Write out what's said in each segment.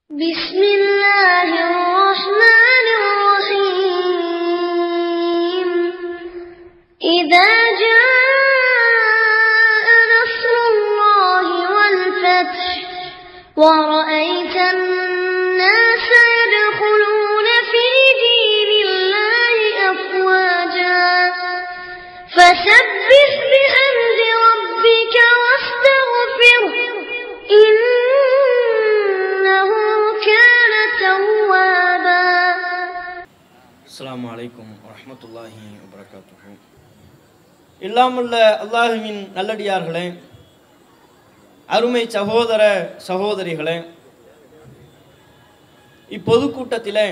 بسم الله الرحمن الرحيم إذا جاء نصر الله والفتح ورأيت الناس يدخلون في دين الله أفواجا فسبح بحمد ربك واستغفره إنه كان توابا அஸ்ஸலாமு அலைக்கும் வரஹ்மத்துல்லாஹி வபரகாத்துஹு இல்லாமல்ல அல்லாஹுவின் நல்லடியார்களே அருமை சகோதர சகோதரிகளே இப்பொதுக்கூட்டத்திலே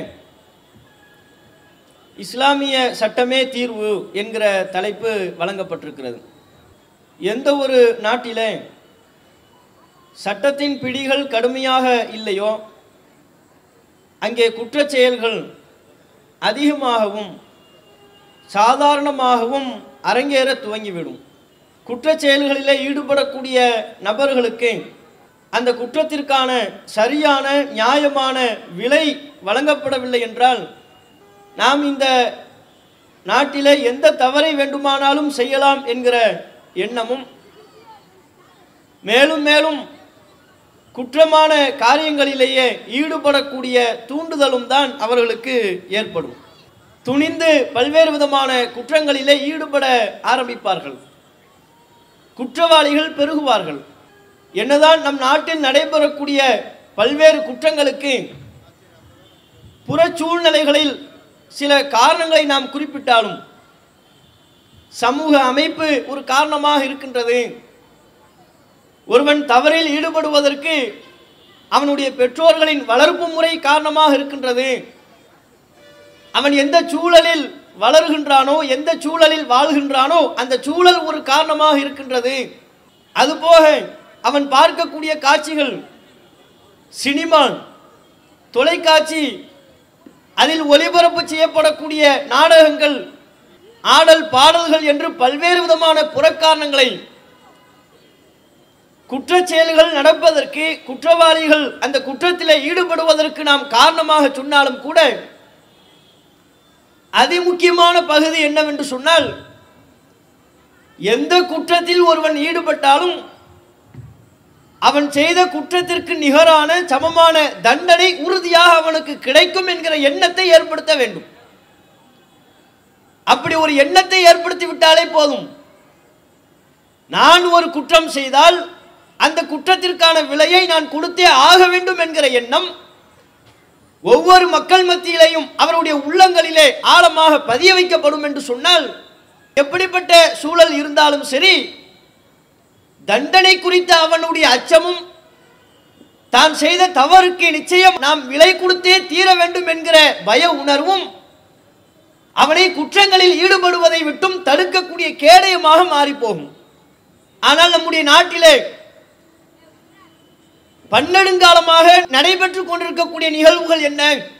இஸ்லாமிய சட்டமே தீர்வு என்கிற தலைப்பு வழங்கப்பட்டிருக்கிறது எந்த ஒரு நாட்டிலே சட்டத்தின் பிடிகள் கடுமையாக இல்லையோ அங்கே குற்றச் செயல்கள் அதிகமாகவும் சாதாரணமாகவும் அரங்கேற துவங்கிவிடும் குற்றச் செயல்களிலே ஈடுபடக்கூடிய நபர்களுக்கு அந்த குற்றத்திற்கான சரியான நியாயமான விலை வழங்கப்படவில்லை என்றால் நாம் இந்த நாட்டிலே எந்த தவறை வேண்டுமானாலும் செய்யலாம் என்கிற எண்ணமும் மேலும் மேலும் குற்றமான காரியங்களிலேயே ஈடுபடக்கூடிய தூண்டுதலும் தான் அவர்களுக்கு ஏற்படும் துணிந்து பல்வேறு விதமான குற்றங்களிலே ஈடுபட ஆரம்பிப்பார்கள் குற்றவாளிகள் பெருகுவார்கள் என்னதான் நம் நாட்டில் நடைபெறக்கூடிய பல்வேறு குற்றங்களுக்கு புற சூழ்நிலைகளில் சில காரணங்களை நாம் குறிப்பிட்டாலும் சமூக அமைப்பு ஒரு காரணமாக இருக்கின்றது ஒருவன் தவறில் ஈடுபடுவதற்கு அவனுடைய பெற்றோர்களின் வளர்ப்பு முறை காரணமாக இருக்கின்றது அவன் எந்த சூழலில் வளர்கின்றானோ எந்த சூழலில் வாழ்கின்றானோ அந்த சூழல் ஒரு காரணமாக இருக்கின்றது அதுபோக அவன் பார்க்கக்கூடிய காட்சிகள் சினிமா தொலைக்காட்சி அதில் ஒளிபரப்பு செய்யப்படக்கூடிய நாடகங்கள் ஆடல் பாடல்கள் என்று பல்வேறு விதமான புறக்காரணங்களை குற்றச் செயல்கள் நடப்பதற்கு குற்றவாளிகள் அந்த குற்றத்திலே ஈடுபடுவதற்கு நாம் காரணமாக சொன்னாலும் கூட அதிமுக்கியமான பகுதி என்னவென்று சொன்னால் எந்த குற்றத்தில் ஒருவன் ஈடுபட்டாலும் அவன் செய்த குற்றத்திற்கு நிகரான சமமான தண்டனை உறுதியாக அவனுக்கு கிடைக்கும் என்கிற எண்ணத்தை ஏற்படுத்த வேண்டும் அப்படி ஒரு எண்ணத்தை ஏற்படுத்தி விட்டாலே போதும் நான் ஒரு குற்றம் செய்தால் அந்த குற்றத்திற்கான விலையை நான் கொடுத்தே ஆக வேண்டும் என்கிற எண்ணம் ஒவ்வொரு மக்கள் மத்தியிலேயும் அவருடைய உள்ளங்களிலே ஆழமாக பதிய வைக்கப்படும் என்று சொன்னால் எப்படிப்பட்ட சூழல் இருந்தாலும் சரி தண்டனை குறித்த அவனுடைய அச்சமும் தான் செய்த தவறுக்கு நிச்சயம் நாம் விலை கொடுத்தே தீர வேண்டும் என்கிற பய உணர்வும் அவனை குற்றங்களில் ஈடுபடுவதை விட்டும் தடுக்கக்கூடிய கேடயமாக மாறிப்போகும் ஆனால் நம்முடைய நாட்டிலே பன்னெடுங்காலமாக நடைபெற்று கொண்டிருக்கக்கூடிய நிகழ்வுகள் என்ன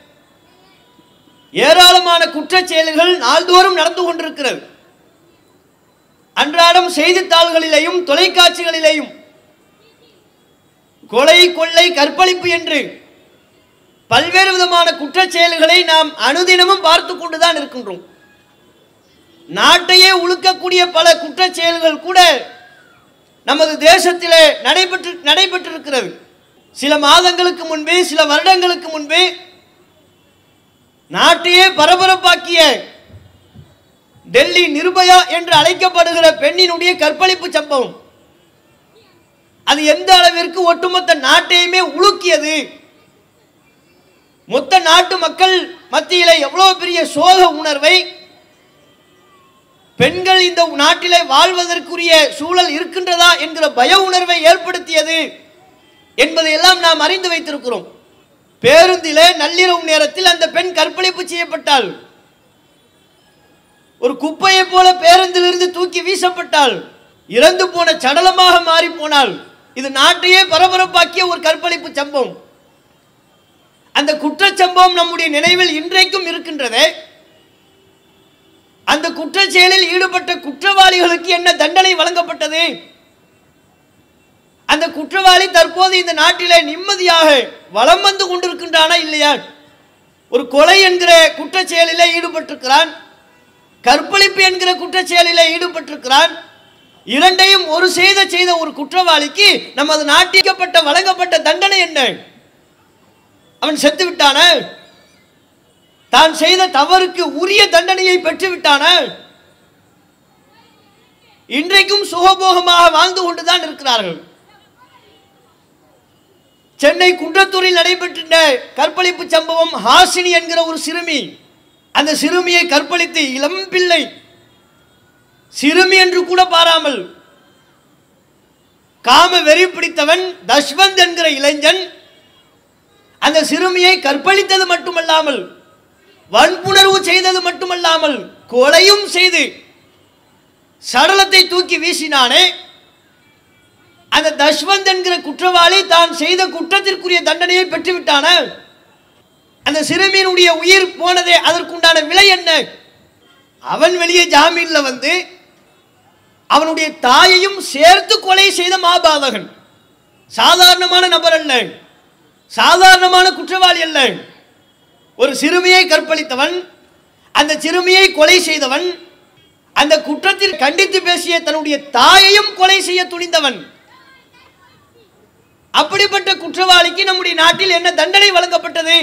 ஏராளமான குற்றச் செயல்கள் நாள்தோறும் நடந்து கொண்டிருக்கிறது அன்றாடம் செய்தித்தாள்களிலேயும் தொலைக்காட்சிகளிலேயும் கொலை கொள்ளை கற்பழிப்பு என்று பல்வேறு விதமான குற்றச் செயல்களை நாம் அனுதினமும் பார்த்து கொண்டுதான் இருக்கின்றோம் நாட்டையே உழுக்கக்கூடிய பல குற்றச் செயல்கள் கூட நமது தேசத்திலே நடைபெற்று நடைபெற்றிருக்கிறது சில மாதங்களுக்கு முன்பே சில வருடங்களுக்கு முன்பே நாட்டையே பரபரப்பாக்கிய டெல்லி நிர்பயா என்று அழைக்கப்படுகிற பெண்ணினுடைய கற்பழிப்பு சம்பவம் அது எந்த அளவிற்கு ஒட்டுமொத்த நாட்டையுமே உலுக்கியது மொத்த நாட்டு மக்கள் மத்தியில எவ்வளவு பெரிய சோக உணர்வை பெண்கள் இந்த நாட்டிலே வாழ்வதற்குரிய சூழல் இருக்கின்றதா என்கிற பய உணர்வை ஏற்படுத்தியது என்பதையெல்லாம் நாம் அறிந்து வைத்திருக்கிறோம் பேருந்திலே நள்ளிரவு நேரத்தில் அந்த பெண் கற்பழிப்பு செய்யப்பட்டாள் ஒரு குப்பையை போல பேருந்திலிருந்து தூக்கி வீசப்பட்டாள் இறந்து போன சடலமாக மாறி போனாள் இது நாட்டையே பரபரப்பாக்கிய ஒரு கற்பழிப்பு சம்பவம் அந்த குற்றச்சம்பவம் நம்முடைய நினைவில் இன்றைக்கும் இருக்கின்றதே அந்த குற்றச் செயலில் ஈடுபட்ட குற்றவாளிகளுக்கு என்ன தண்டனை வழங்கப்பட்டது அந்த குற்றவாளி தற்போது இந்த நாட்டிலே நிம்மதியாக வலம் வந்து கொண்டிருக்கின்றானா இல்லையா ஒரு கொலை என்கிற குற்றச் செயலிலே ஈடுபட்டிருக்கிறான் கற்பழிப்பு என்கிற குற்றச் செயலிலே ஈடுபட்டிருக்கிறான் இரண்டையும் ஒரு செய்த செய்த ஒரு குற்றவாளிக்கு நமது நாட்டிக்கப்பட்ட வழங்கப்பட்ட தண்டனை என்ன அவன் செத்து விட்டான தான் செய்த தவறுக்கு உரிய தண்டனையை பெற்று விட்டான இன்றைக்கும் சுகபோகமாக வாழ்ந்து கொண்டுதான் இருக்கிறார்கள் சென்னை குன்றத்தூரில் நடைபெற்ற கற்பழிப்பு சம்பவம் ஹாசினி என்கிற ஒரு சிறுமி அந்த சிறுமியை கற்பழித்து இளம் பிள்ளை சிறுமி என்று கூட பாராமல் காம வெறி பிடித்தவன் தஷ்வந்த் என்கிற இளைஞன் அந்த சிறுமியை கற்பழித்தது மட்டுமல்லாமல் வன்புணர்வு செய்தது மட்டுமல்லாமல் கொலையும் செய்து சடலத்தை தூக்கி வீசினானே அந்த தஷ்வந்த் என்கிற குற்றவாளி தான் செய்த குற்றத்திற்குரிய தண்டனையை பெற்றுவிட்டான அந்த சிறுமியினுடைய உயிர் போனதே அதற்குண்டான விலை என்ன அவன் வெளியே ஜாமீன்ல வந்து அவனுடைய தாயையும் சேர்த்து கொலை செய்த மாபாதகன் சாதாரணமான நபர் அல்ல சாதாரணமான குற்றவாளி அல்ல ஒரு சிறுமியை கற்பழித்தவன் அந்த சிறுமியை கொலை செய்தவன் அந்த குற்றத்தில் கண்டித்து பேசிய தன்னுடைய தாயையும் கொலை செய்ய துணிந்தவன் அப்படிப்பட்ட குற்றவாளிக்கு நம்முடைய நாட்டில் என்ன தண்டனை வழங்கப்பட்டது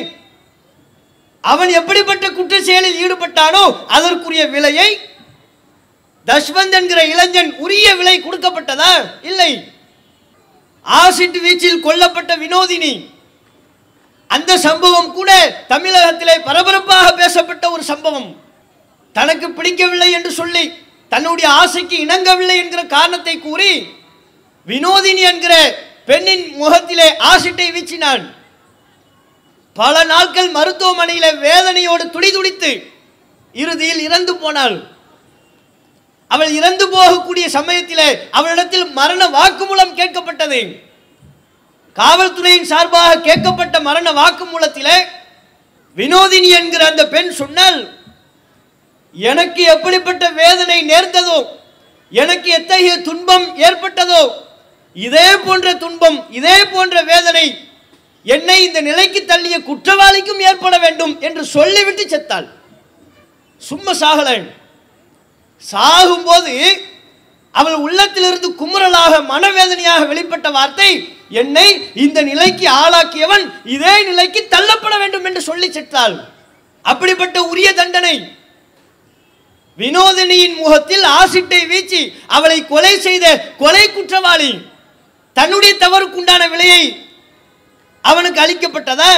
அவன் எப்படிப்பட்ட குற்ற செயலில் ஈடுபட்டானோ அதற்குரிய விலையை தஷ்வந்த் என்கிற இளைஞன் உரிய விலை கொடுக்கப்பட்டதா இல்லை ஆசிட் வீச்சில் கொல்லப்பட்ட வினோதினி அந்த சம்பவம் கூட தமிழகத்திலே பரபரப்பாக பேசப்பட்ட ஒரு சம்பவம் தனக்கு பிடிக்கவில்லை என்று சொல்லி தன்னுடைய ஆசைக்கு இணங்கவில்லை என்கிற காரணத்தை கூறி வினோதினி என்கிற பெண்ணின் முகத்திலே ஆசிட்டை வீச்சினான் பல நாட்கள் மருத்துவமனையில வேதனையோடு துடிதுடித்து இறுதியில் இறந்து போனாள் அவள் இறந்து போகக்கூடிய சமயத்திலே அவளிடத்தில் மரண வாக்குமூலம் கேட்கப்பட்டது காவல்துறையின் சார்பாக கேட்கப்பட்ட மரண வாக்குமூலத்திலே வினோதினி என்கிற அந்த பெண் சொன்னால் எனக்கு எப்படிப்பட்ட வேதனை நேர்ந்ததோ எனக்கு எத்தகைய துன்பம் ஏற்பட்டதோ இதே போன்ற துன்பம் இதே போன்ற வேதனை என்னை இந்த நிலைக்கு தள்ளிய குற்றவாளிக்கும் ஏற்பட வேண்டும் என்று சொல்லிவிட்டு செத்தாள் சும்மா சாகலை சாகும்போது அவள் உள்ளத்திலிருந்து குமுறலாக மனவேதனையாக வெளிப்பட்ட வார்த்தை என்னை இந்த நிலைக்கு ஆளாக்கியவன் இதே நிலைக்கு தள்ளப்பட வேண்டும் என்று சொல்லி செத்தாள் அப்படிப்பட்ட உரிய தண்டனை வினோதினியின் முகத்தில் ஆசிட்டை வீச்சு அவளை கொலை செய்த கொலை குற்றவாளி தன்னுடைய தவறுக்குண்டான விலையை அவனுக்கு அளிக்கப்பட்டதா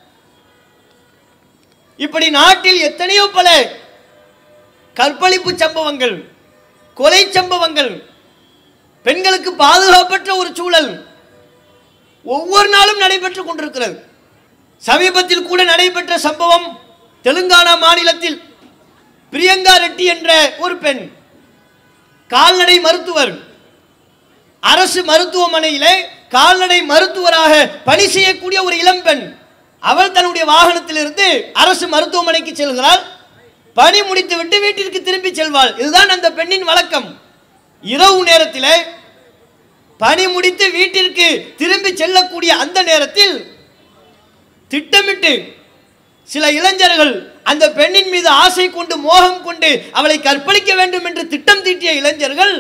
இப்படி நாட்டில் எத்தனையோ பல கற்பழிப்பு சம்பவங்கள் கொலை சம்பவங்கள் பெண்களுக்கு பாதுகாப்பற்ற ஒரு சூழல் ஒவ்வொரு நாளும் நடைபெற்றுக் கொண்டிருக்கிறது சமீபத்தில் கூட நடைபெற்ற சம்பவம் தெலுங்கானா மாநிலத்தில் பிரியங்கா ரெட்டி என்ற ஒரு பெண் கால்நடை மருத்துவர் அரசு மருத்துவமனையிலே கால்நடை மருத்துவராக பணி செய்யக்கூடிய ஒரு இளம்பெண் அவள் தன்னுடைய வாகனத்திலிருந்து அரசு மருத்துவமனைக்கு செல்கிறாள் பணி முடித்துவிட்டு வீட்டிற்கு திரும்பி செல்வாள் இதுதான் அந்த பெண்ணின் வழக்கம் இரவு நேரத்திலே பணி முடித்து வீட்டிற்கு திரும்பி செல்லக்கூடிய அந்த நேரத்தில் திட்டமிட்டு சில இளைஞர்கள் அந்த பெண்ணின் மீது ஆசை கொண்டு மோகம் கொண்டு அவளை கற்பழிக்க வேண்டும் என்று திட்டம் தீட்டிய இளைஞர்கள்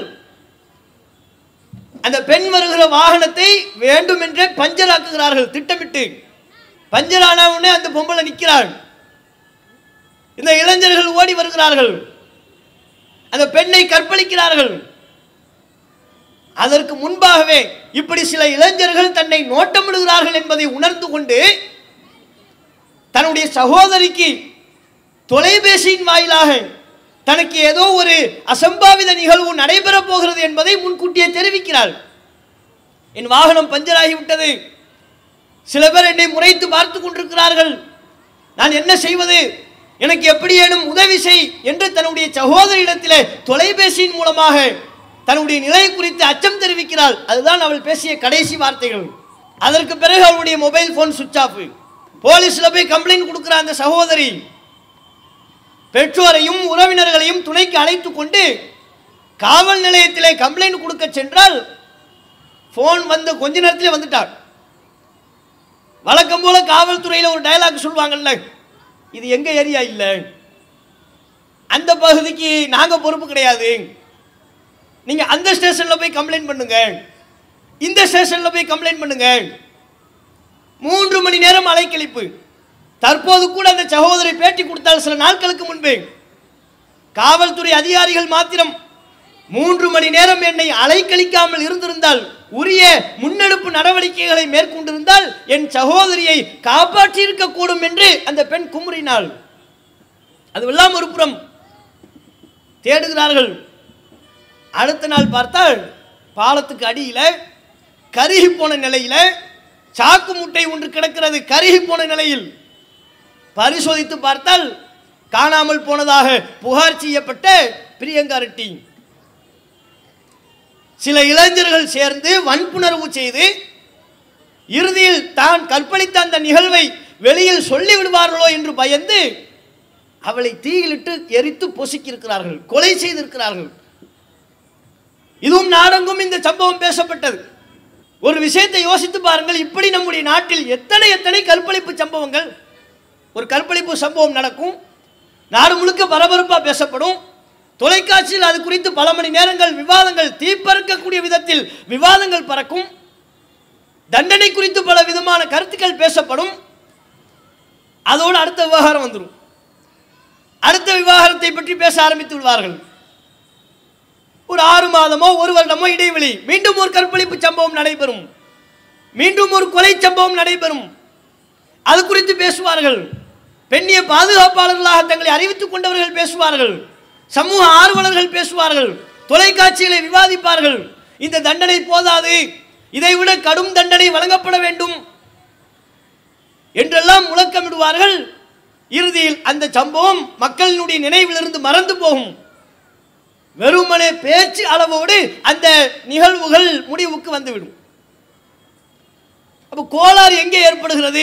அந்த பெண் வருகிற வாகனத்தை வேண்டுமென்றே பஞ்சராக்குகிறார்கள் திட்டமிட்டு பஞ்சர் ஆன உடனே அந்த பொம்பளை நிற்கிறாள் இந்த இளைஞர்கள் ஓடி வருகிறார்கள் அந்த பெண்ணை கற்பழிக்கிறார்கள் அதற்கு முன்பாகவே இப்படி சில இளைஞர்கள் தன்னை நோட்டமிடுகிறார்கள் என்பதை உணர்ந்து கொண்டு தன்னுடைய சகோதரிக்கு தொலைபேசியின் வாயிலாக தனக்கு ஏதோ ஒரு அசம்பாவித நிகழ்வு நடைபெறப் போகிறது என்பதை முன்கூட்டியே தெரிவிக்கிறாள் என் வாகனம் பஞ்சராகி விட்டது சில பேர் என்னை முறைத்து பார்த்து கொண்டிருக்கிறார்கள் நான் என்ன செய்வது எனக்கு எப்படியேனும் உதவி செய் என்று தன்னுடைய சகோதரியிடத்திலே தொலைபேசியின் மூலமாக தன்னுடைய நிலை குறித்து அச்சம் தெரிவிக்கிறாள் அதுதான் அவள் பேசிய கடைசி வார்த்தைகள் அதற்கு பிறகு அவளுடைய மொபைல் போன் சுவிட்ச் ஆஃப் போலீஸ்ல போய் கம்ப்ளைண்ட் கொடுக்கிற அந்த சகோதரி பெற்றோரையும் உறவினர்களையும் துணைக்கு அழைத்து கொண்டு காவல் நிலையத்திலே கம்ப்ளைண்ட் கொடுக்க சென்றால் ஃபோன் வந்து கொஞ்ச நேரத்திலே வந்துட்டார் வழக்கம் போல காவல்துறையில் ஒரு டயலாக் சொல்லுவாங்கல்ல இது எங்க ஏரியா இல்லை அந்த பகுதிக்கு நாங்க பொறுப்பு கிடையாது நீங்க அந்த ஸ்டேஷன்ல போய் கம்ப்ளைண்ட் பண்ணுங்க இந்த ஸ்டேஷன்ல போய் கம்ப்ளைண்ட் பண்ணுங்க மூன்று மணி நேரம் அலைக்கழிப்பு தற்போது கூட அந்த சகோதரி பேட்டி கொடுத்தால் சில நாட்களுக்கு முன்பே காவல்துறை அதிகாரிகள் மாத்திரம் மூன்று மணி நேரம் என்னை அலைக்கழிக்காமல் இருந்திருந்தால் உரிய முன்னெடுப்பு நடவடிக்கைகளை மேற்கொண்டிருந்தால் என் சகோதரியை காப்பாற்றியிருக்க கூடும் என்று அந்த பெண் குமுறினாள் அதுவெல்லாம் ஒரு புறம் தேடுகிறார்கள் அடுத்த நாள் பார்த்தால் பாலத்துக்கு அடியில் கருகி போன நிலையில் சாக்கு முட்டை ஒன்று கிடக்கிறது கருகி போன நிலையில் பரிசோதித்து பார்த்தால் காணாமல் போனதாக புகார் செய்யப்பட்ட பிரியங்கா ரெட்டி சில இளைஞர்கள் சேர்ந்து வன்புணர்வு செய்து இறுதியில் தான் கற்பழித்த அந்த நிகழ்வை வெளியில் சொல்லி விடுவார்களோ என்று பயந்து அவளை தீயிலிட்டு எரித்து பொசுக்கியிருக்கிறார்கள் கொலை செய்திருக்கிறார்கள் இதுவும் நாடெங்கும் இந்த சம்பவம் பேசப்பட்டது ஒரு விஷயத்தை யோசித்து பாருங்கள் இப்படி நம்முடைய நாட்டில் எத்தனை எத்தனை கற்பழிப்பு சம்பவங்கள் ஒரு கற்பழிப்பு சம்பவம் நடக்கும் நாடு முழுக்க பரபரப்பாக பேசப்படும் தொலைக்காட்சியில் அது குறித்து பல மணி நேரங்கள் விவாதங்கள் தீப்பறக்கக்கூடிய விதத்தில் விவாதங்கள் பறக்கும் தண்டனை குறித்து பல விதமான கருத்துக்கள் பேசப்படும் அதோடு அடுத்த விவகாரம் வந்துடும் அடுத்த விவாகரத்தை பற்றி பேச ஆரம்பித்து விடுவார்கள் ஒரு ஆறு மாதமோ ஒரு வருடமோ இடைவெளி மீண்டும் ஒரு கற்பழிப்பு சம்பவம் நடைபெறும் மீண்டும் ஒரு கொலை சம்பவம் நடைபெறும் அது குறித்து பேசுவார்கள் பெண்ணிய பாதுகாப்பாளர்களாக தங்களை அறிவித்துக் கொண்டவர்கள் பேசுவார்கள் சமூக ஆர்வலர்கள் பேசுவார்கள் தொலைக்காட்சிகளை விவாதிப்பார்கள் இந்த தண்டனை போதாது இதைவிட கடும் தண்டனை வழங்கப்பட வேண்டும் என்றெல்லாம் முழக்கமிடுவார்கள் இறுதியில் அந்த சம்பவம் மக்களினுடைய நினைவிலிருந்து மறந்து போகும் வெறுமனே பேச்சு அளவோடு அந்த நிகழ்வுகள் முடிவுக்கு வந்துவிடும் அப்ப கோளாறு எங்கே ஏற்படுகிறது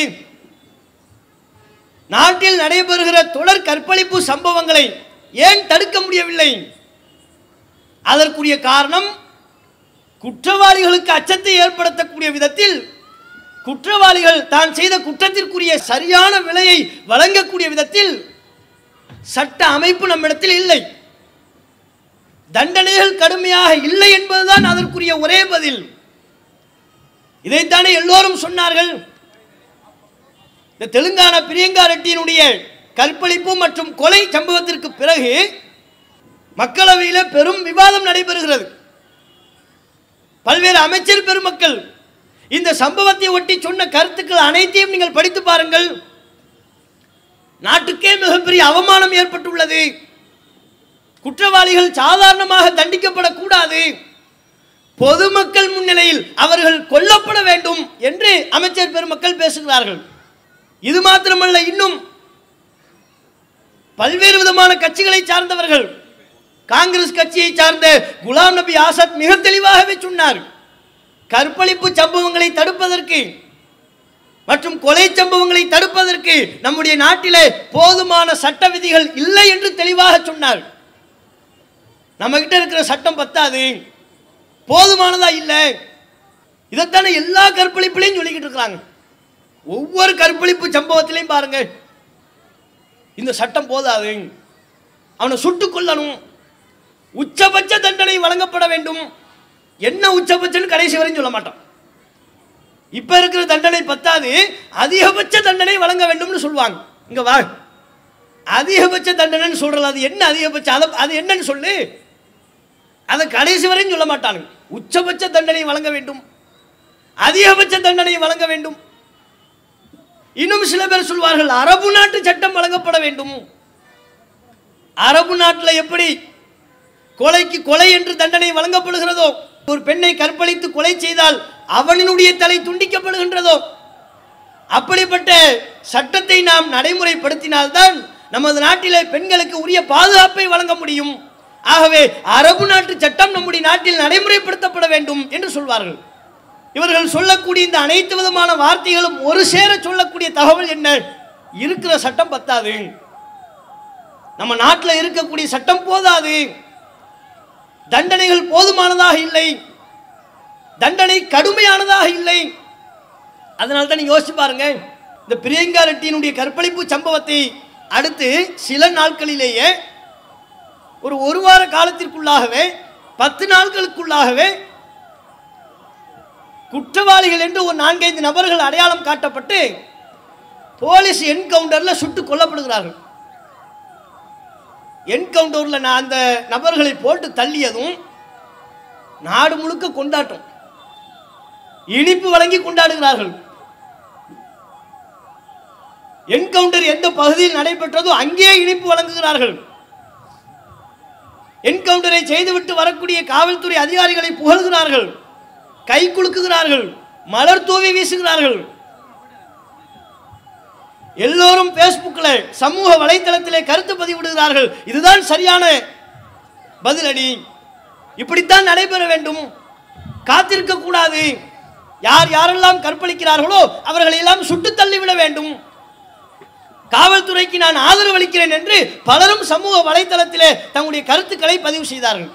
நாட்டில் நடைபெறுகிற தொடர் கற்பழிப்பு சம்பவங்களை ஏன் தடுக்க முடியவில்லை அதற்குரிய காரணம் குற்றவாளிகளுக்கு அச்சத்தை ஏற்படுத்தக்கூடிய விதத்தில் குற்றவாளிகள் தான் செய்த குற்றத்திற்குரிய சரியான விலையை வழங்கக்கூடிய விதத்தில் சட்ட அமைப்பு நம்மிடத்தில் இல்லை தண்டனைகள் கடுமையாக இல்லை என்பதுதான் அதற்குரிய ஒரே பதில் இதைத்தானே எல்லோரும் சொன்னார்கள் இந்த தெலுங்கானா பிரியங்கா ரெட்டியினுடைய கற்பழிப்பு மற்றும் கொலை சம்பவத்திற்கு பிறகு மக்களவையில் பெரும் விவாதம் நடைபெறுகிறது பல்வேறு அமைச்சர் பெருமக்கள் இந்த சம்பவத்தை ஒட்டி சொன்ன கருத்துக்கள் அனைத்தையும் நீங்கள் படித்து பாருங்கள் நாட்டுக்கே மிகப்பெரிய அவமானம் ஏற்பட்டுள்ளது குற்றவாளிகள் சாதாரணமாக தண்டிக்கப்படக்கூடாது பொதுமக்கள் முன்னிலையில் அவர்கள் கொல்லப்பட வேண்டும் என்று அமைச்சர் பெருமக்கள் பேசுகிறார்கள் இது மாத்திரமல்ல இன்னும் பல்வேறு விதமான கட்சிகளை சார்ந்தவர்கள் காங்கிரஸ் கட்சியை சார்ந்த குலாம் நபி ஆசாத் மிக தெளிவாகவே சொன்னார் கற்பழிப்பு சம்பவங்களை தடுப்பதற்கு மற்றும் கொலை சம்பவங்களை தடுப்பதற்கு நம்முடைய நாட்டிலே போதுமான சட்ட விதிகள் இல்லை என்று தெளிவாக சொன்னார் நம்ம கிட்ட இருக்கிற சட்டம் பத்தாது போதுமானதா இல்லை இதைத்தானே எல்லா கற்பழிப்புலையும் சொல்லிக்கிட்டு இருக்கிறாங்க ஒவ்வொரு கற்பழிப்பு சம்பவத்திலையும் பாருங்க இந்த சட்டம் போதாது அவனை சுட்டுக் கொல்லணும் உச்சபட்ச தண்டனை வழங்கப்பட வேண்டும் என்ன உச்சபட்சம்னு கடைசி வரையும் சொல்ல மாட்டான் இப்ப இருக்கிற தண்டனை பத்தாது அதிகபட்ச தண்டனை வழங்க வேண்டும்னு சொல்லுவாங்க இங்க வா அதிகபட்ச தண்டனைன்னு சொல்றது அது என்ன அதிகபட்சம் அதை அது என்னன்னு சொல்லு அதை கடைசி வரையும் சொல்ல மாட்டானுங்க உச்சபட்ச தண்டனை வழங்க வேண்டும் அதிகபட்ச தண்டனை வழங்க வேண்டும் இன்னும் சில பேர் சொல்வார்கள் அரபு நாட்டு சட்டம் வழங்கப்பட வேண்டும் அரபு நாட்டில் எப்படி கொலைக்கு கொலை என்று தண்டனை வழங்கப்படுகிறதோ ஒரு பெண்ணை கற்பழித்து கொலை செய்தால் அவனினுடைய தலை துண்டிக்கப்படுகின்றதோ அப்படிப்பட்ட சட்டத்தை நாம் நடைமுறைப்படுத்தினால்தான் நமது நாட்டிலே பெண்களுக்கு உரிய பாதுகாப்பை வழங்க முடியும் ஆகவே அரபு நாட்டு சட்டம் நம்முடைய நாட்டில் நடைமுறைப்படுத்தப்பட வேண்டும் என்று சொல்வார்கள் இவர்கள் சொல்லக்கூடிய இந்த அனைத்து விதமான வார்த்தைகளும் ஒரு சேர சொல்லக்கூடிய தகவல் என்ன இருக்கிற சட்டம் பத்தாது நம்ம நாட்டில் இருக்கக்கூடிய சட்டம் போதாது தண்டனைகள் போதுமானதாக இல்லை தண்டனை கடுமையானதாக இல்லை அதனால தான் நீங்க யோசிச்சு பாருங்க இந்த பிரியங்கா ரெட்டியினுடைய கற்பழிப்பு சம்பவத்தை அடுத்து சில நாட்களிலேயே ஒரு ஒரு வார காலத்திற்குள்ளாகவே பத்து நாட்களுக்குள்ளாகவே குற்றவாளிகள் என்று ஒரு நான்கைந்து நபர்கள் அடையாளம் காட்டப்பட்டு போலீஸ் என்கவுண்டர்ல சுட்டு கொல்லப்படுகிறார்கள் என்கவுண்டர்ல நான் அந்த நபர்களை போட்டு தள்ளியதும் நாடு முழுக்க கொண்டாட்டம் இனிப்பு வழங்கி கொண்டாடுகிறார்கள் என்கவுண்டர் எந்த பகுதியில் நடைபெற்றதோ அங்கே இனிப்பு வழங்குகிறார்கள் என்கவுண்டரை செய்துவிட்டு வரக்கூடிய காவல்துறை அதிகாரிகளை புகழ்கிறார்கள் கை குலுக்குகிறார்கள் மலர் தூவி வீசுகிறார்கள் எல்லோரும் பேஸ்புக்கில் சமூக வலைத்தளத்திலே கருத்து பதிவிடுகிறார்கள் இதுதான் சரியான பதிலடி இப்படித்தான் நடைபெற வேண்டும் காத்திருக்க கூடாது யார் யாரெல்லாம் கற்பழிக்கிறார்களோ அவர்களை எல்லாம் சுட்டு தள்ளிவிட வேண்டும் காவல்துறைக்கு நான் ஆதரவு அளிக்கிறேன் என்று பலரும் சமூக வலைத்தளத்திலே தங்களுடைய கருத்துக்களை பதிவு செய்தார்கள்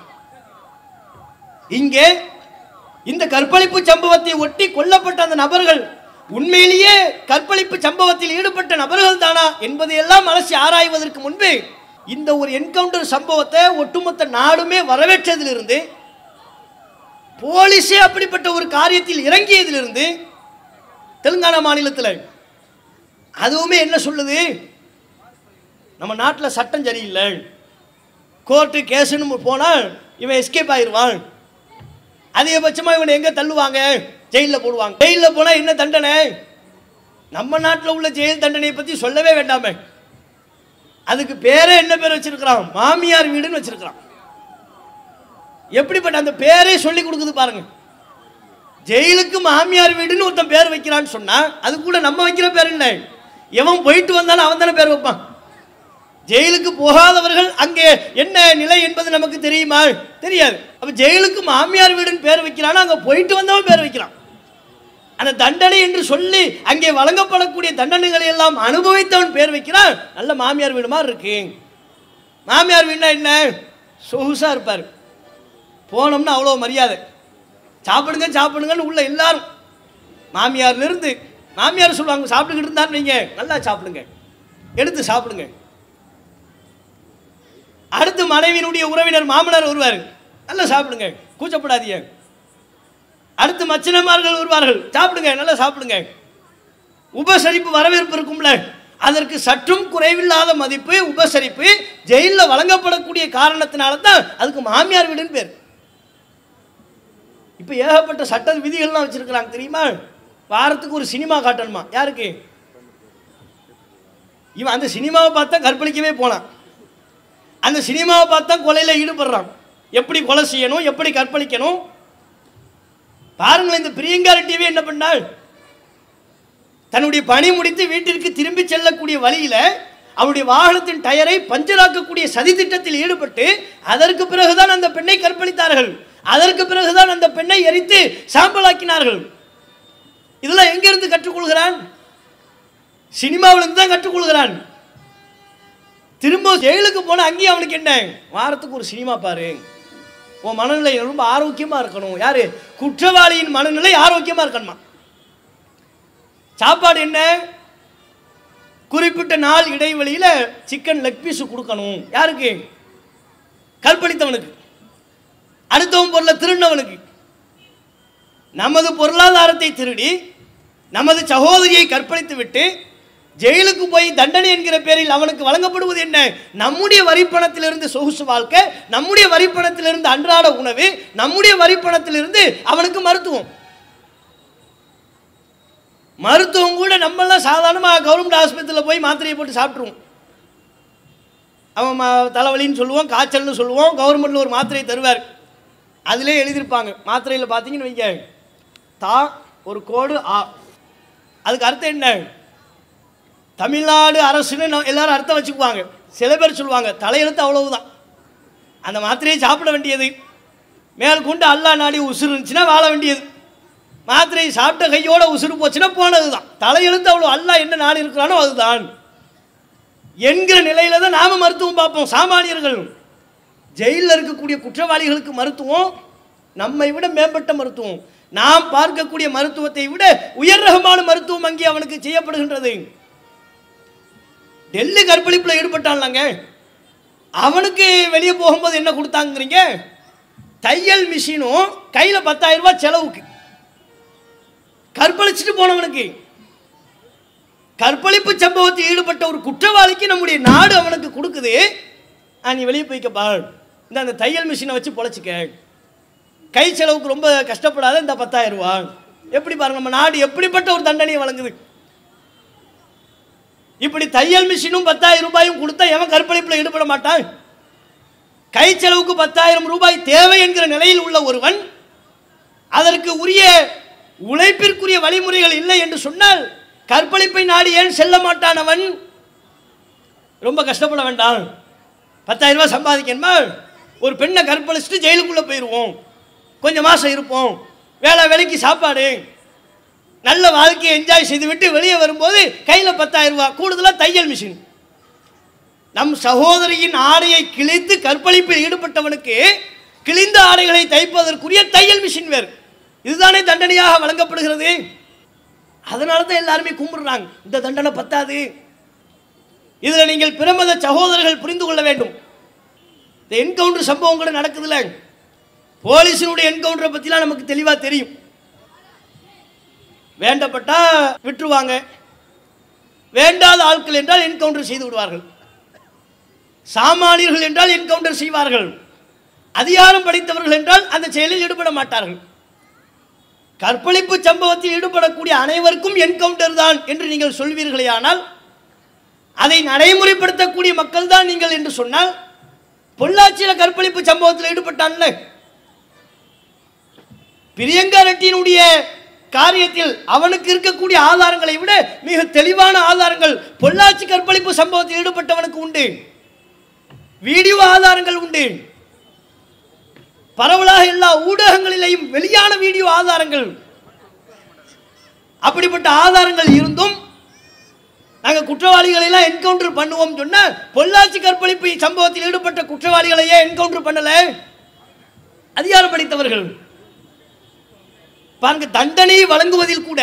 இங்கே இந்த கற்பழிப்பு சம்பவத்தை ஒட்டி கொல்லப்பட்ட அந்த நபர்கள் உண்மையிலேயே கற்பழிப்பு சம்பவத்தில் ஈடுபட்ட நபர்கள் தானா என்பதையெல்லாம் அலசி ஆராய்வதற்கு முன்பு இந்த ஒரு என்கவுண்டர் சம்பவத்தை ஒட்டுமொத்த நாடுமே வரவேற்றதிலிருந்து போலீஸே அப்படிப்பட்ட ஒரு காரியத்தில் இறங்கியதிலிருந்து தெலுங்கானா மாநிலத்தில் அதுவுமே என்ன சொல்லுது நம்ம நாட்டில் சட்டம் சரியில்லை கோர்ட்டு கேஸுன்னு போனால் இவன் எஸ்கேப் ஆயிடுவான் அதிகபட்சமாக இவனை எங்கே தள்ளுவாங்க ஜெயிலில் போடுவாங்க ஜெயிலில் போனால் என்ன தண்டனை நம்ம நாட்டில் உள்ள ஜெயில் தண்டனையை பற்றி சொல்லவே வேண்டாமே அதுக்கு பேரே என்ன பேர் வச்சிருக்கிறான் மாமியார் வீடுன்னு வச்சிருக்கிறான் எப்படிப்பட்ட அந்த பேரே சொல்லி கொடுக்குது பாருங்க ஜெயிலுக்கு மாமியார் வீடுன்னு ஒருத்தன் பேர் வைக்கிறான்னு சொன்னா அது கூட நம்ம வைக்கிற பேர் இல்லை எவன் போயிட்டு வந்தாலும் அவன் தானே பேர் வைப்பான் ஜெயிலுக்கு போகாதவர்கள் அங்கே என்ன நிலை என்பது நமக்கு தெரியுமா தெரியாது அப்ப ஜெயிலுக்கு மாமியார் வீடுன்னு பேர் வைக்கிறானா அங்க போயிட்டு வந்தவன் பேர் வைக்கிறான் அந்த தண்டனை என்று சொல்லி அங்கே வழங்கப்படக்கூடிய தண்டனைகளை எல்லாம் அனுபவித்தவன் பேர் வைக்கிறான் நல்ல மாமியார் வீடு மாதிரி இருக்கு மாமியார் வீடுனா என்ன சொகுசா இருப்பார் போனோம்னா அவ்வளோ மரியாதை சாப்பிடுங்க சாப்பிடுங்கன்னு உள்ள எல்லாரும் மாமியார்லேருந்து மாமியார் சொல்லுவாங்க சாப்பிட்டுக்கிட்டு இருந்தான்னு வைங்க நல்லா சாப்பிடுங்க எடுத்து சாப்பிடுங்க அடுத்து மனைவியினுடைய உறவினர் மாமனார் வருவார் நல்லா சாப்பிடுங்க கூச்சப்படாதீங்க அடுத்து மச்சினமார்கள் வருவார்கள் சாப்பிடுங்க நல்லா சாப்பிடுங்க உபசரிப்பு வரவேற்பு இருக்கும்ல அதற்கு சற்றும் குறைவில்லாத மதிப்பு உபசரிப்பு ஜெயிலில் வழங்கப்படக்கூடிய காரணத்தினால தான் அதுக்கு மாமியார் வீடுன்னு பேர் இப்போ ஏகப்பட்ட சட்ட விதிகள்லாம் வச்சிருக்கிறாங்க தெரியுமா வாரத்துக்கு ஒரு சினிமா காட்டணுமா யாருக்கு இவன் அந்த சினிமாவை பார்த்தா கற்பழிக்கவே போனான் அந்த சினிமாவை பார்த்தா கொலையில் ஈடுபடுறான் எப்படி கொலை செய்யணும் எப்படி கற்பழிக்கணும் பாருங்களேன் இந்த பிரியங்கா ரெட்டியவே என்ன பண்ணாள் தன்னுடைய பணி முடித்து வீட்டிற்கு திரும்பி செல்லக்கூடிய வழியில அவருடைய வாகனத்தின் டயரை பஞ்சராக்கக்கூடிய சதி திட்டத்தில் ஈடுபட்டு அதற்கு பிறகுதான் அந்த பெண்ணை கற்பழித்தார்கள் அதற்கு பிறகுதான் அந்த பெண்ணை எரித்து சாம்பலாக்கினார்கள் இதெல்லாம் எங்கிருந்து கற்றுக்கொள்கிறான் சினிமாவிலிருந்து தான் கற்றுக்கொள்கிறான் திரும்ப ஜெயிலுக்கு போன அங்கேயும் அவனுக்கு என்ன வாரத்துக்கு ஒரு சினிமா பாரு உன் மனநிலை ரொம்ப ஆரோக்கியமா இருக்கணும் யாரு குற்றவாளியின் மனநிலை ஆரோக்கியமா இருக்கணுமா சாப்பாடு என்ன குறிப்பிட்ட நாள் இடைவெளியில சிக்கன் லெக் பீஸ் கொடுக்கணும் யாருக்கு கற்பழித்தவனுக்கு அடுத்தவன் பொருளை திருடினவனுக்கு நமது பொருளாதாரத்தை திருடி நமது சகோதரியை கற்பழித்து விட்டு ஜெயிலுக்கு போய் தண்டனை என்கிற பேரில் அவனுக்கு வழங்கப்படுவது என்ன நம்முடைய வரிப்பணத்திலிருந்து சொகுசு வாழ்க்கை நம்முடைய வரிப்பணத்திலிருந்து அன்றாட உணவு நம்முடைய வரிப்பணத்திலிருந்து அவனுக்கு மருத்துவம் மருத்துவம் கூட நம்மளாம் சாதாரணமாக கவர்மெண்ட் ஆஸ்பத்திரியில் போய் மாத்திரையை போட்டு சாப்பிட்ருவோம் அவன் ம- தலைவலின்னு சொல்லுவோம் காய்ச்சல்னு சொல்லுவோம் கவர்மெண்ட்டில் ஒரு மாத்திரையை தருவார் அதிலே எழுதியிருப்பாங்க மாத்திரையில் பார்த்தீங்கன்னு வைங்க தா ஒரு கோடு ஆ அதுக்கு அர்த்தம் என்ன தமிழ்நாடு அரசுன்னு நம்ம எல்லாரும் அர்த்தம் வச்சுக்குவாங்க சில பேர் சொல்லுவாங்க தலையெழுத்து அவ்வளவுதான் அந்த மாத்திரையை சாப்பிட வேண்டியது மேல் கொண்டு அல்லா நாடி உசுறு இருந்துச்சுன்னா வாழ வேண்டியது மாத்திரையை சாப்பிட்ட கையோட உசுறு போச்சுன்னா போனது தான் தலையெழுத்து அவ்வளோ அல்லா என்ன நாடு இருக்கிறானோ அதுதான் என்கிற நிலையில தான் நாம மருத்துவம் பார்ப்போம் சாமானியர்கள் ஜெயிலில் இருக்கக்கூடிய குற்றவாளிகளுக்கு மருத்துவம் நம்மை விட மேம்பட்ட மருத்துவம் நாம் பார்க்கக்கூடிய மருத்துவத்தை விட உயர் ரகமான மருத்துவம் அங்கே அவனுக்கு செய்யப்படுகின்றது டெல்லி கற்பழிப்பில் ஈடுபட்டான்லாங்க அவனுக்கு வெளியே போகும்போது என்ன கொடுத்தாங்கிறீங்க தையல் மிஷினும் கையில் பத்தாயிரம் ரூபாய் செலவுக்கு கற்பழிச்சிட்டு போனவனுக்கு கற்பழிப்பு சம்பவத்தில் ஈடுபட்ட ஒரு குற்றவாளிக்கு நம்முடைய நாடு அவனுக்கு கொடுக்குது ஆ, நீ வெளியே போய்க்கப்பா இந்த அந்த தையல் மிஷினை வச்சு பொழைச்சிக்க கை செலவுக்கு ரொம்ப கஷ்டப்படாத இந்த பத்தாயிரம் ரூபா எப்படி பாருங்க நம்ம நாடு எப்படிப்பட்ட ஒரு தண்டனையை வழங்குது இப்படி தையல் மிஷினும் பத்தாயிரம் ரூபாயும் கொடுத்தா எவன் கற்பழிப்பில் ஈடுபட மாட்டான் கை செலவுக்கு பத்தாயிரம் ரூபாய் தேவை என்கிற நிலையில் உள்ள ஒருவன் அதற்கு உரிய உழைப்பிற்குரிய வழிமுறைகள் இல்லை என்று சொன்னால் கற்பழிப்பை நாடி ஏன் செல்ல மாட்டான் அவன் ரொம்ப கஷ்டப்பட வேண்டாம் பத்தாயிரம் ரூபாய் சம்பாதிக்கணுமா ஒரு பெண்ணை கற்பழிச்சுட்டு ஜெயிலுக்குள்ளே போயிடுவோம் கொஞ்சம் மாதம் இருப்போம் வேலை வேலைக்கு சாப்பாடு நல்ல வாழ்க்கையை என்ஜாய் செய்துவிட்டு வெளியே வரும்போது கையில் பத்தாயிரம் ரூபாய் கூடுதலாக தையல் மிஷின் நம் சகோதரியின் ஆடையை கிழித்து கற்பழிப்பில் ஈடுபட்டவனுக்கு கிழிந்த ஆடைகளை தைப்பதற்குரிய தையல் மிஷின் வேறு இதுதானே தண்டனையாக வழங்கப்படுகிறது அதனால தான் எல்லாருமே கும்பிடுறாங்க இந்த தண்டனை பத்தாது இதில் நீங்கள் பிரமத சகோதரர்கள் புரிந்து கொள்ள வேண்டும் இந்த என்கவுண்டர் சம்பவம் கூட நடக்குதுல்ல போலீஸினுடைய என்கவுண்டரை பற்றிலாம் நமக்கு தெளிவாக தெரியும் வேண்டப்பட்டா விட்டுருவாங்க வேண்டாத ஆட்கள் என்றால் என்கவுண்டர் செய்து விடுவார்கள் சாமானியர்கள் என்றால் என்கவுண்டர் செய்வார்கள் அதிகாரம் படைத்தவர்கள் என்றால் அந்த செயலில் ஈடுபட மாட்டார்கள் கற்பழிப்பு சம்பவத்தில் ஈடுபடக்கூடிய அனைவருக்கும் என்கவுண்டர் தான் என்று நீங்கள் சொல்வீர்களேயானால் அதை நடைமுறைப்படுத்தக்கூடிய மக்கள் தான் நீங்கள் என்று சொன்னால் பொள்ளாச்சியில் கற்பழிப்பு சம்பவத்தில் ஈடுபட்டான்ல பிரியங்கா ரெட்டியினுடைய காரியத்தில் அவனுக்கு இருக்கக்கூடிய ஆதாரங்களை விட மிக தெளிவான ஆதாரங்கள் பொள்ளாச்சி கற்பழிப்பு சம்பவத்தில் ஈடுபட்டவனுக்கு உண்டு வீடியோ ஆதாரங்கள் உண்டு பரவலாக எல்லா ஊடகங்களிலேயும் வெளியான வீடியோ ஆதாரங்கள் அப்படிப்பட்ட ஆதாரங்கள் இருந்தும் நாங்கள் குற்றவாளிகளை எல்லாம் என்கவுண்டர் பண்ணுவோம் சொன்னா பொள்ளாச்சி கற்பழிப்பு சம்பவத்தில் ஈடுபட்ட குற்றவாளிகளையே என்கவுண்டர் பண்ணல அதிகாரம் படைத்தவர்கள் பாருங்க தண்டனை வழங்குவதில் கூட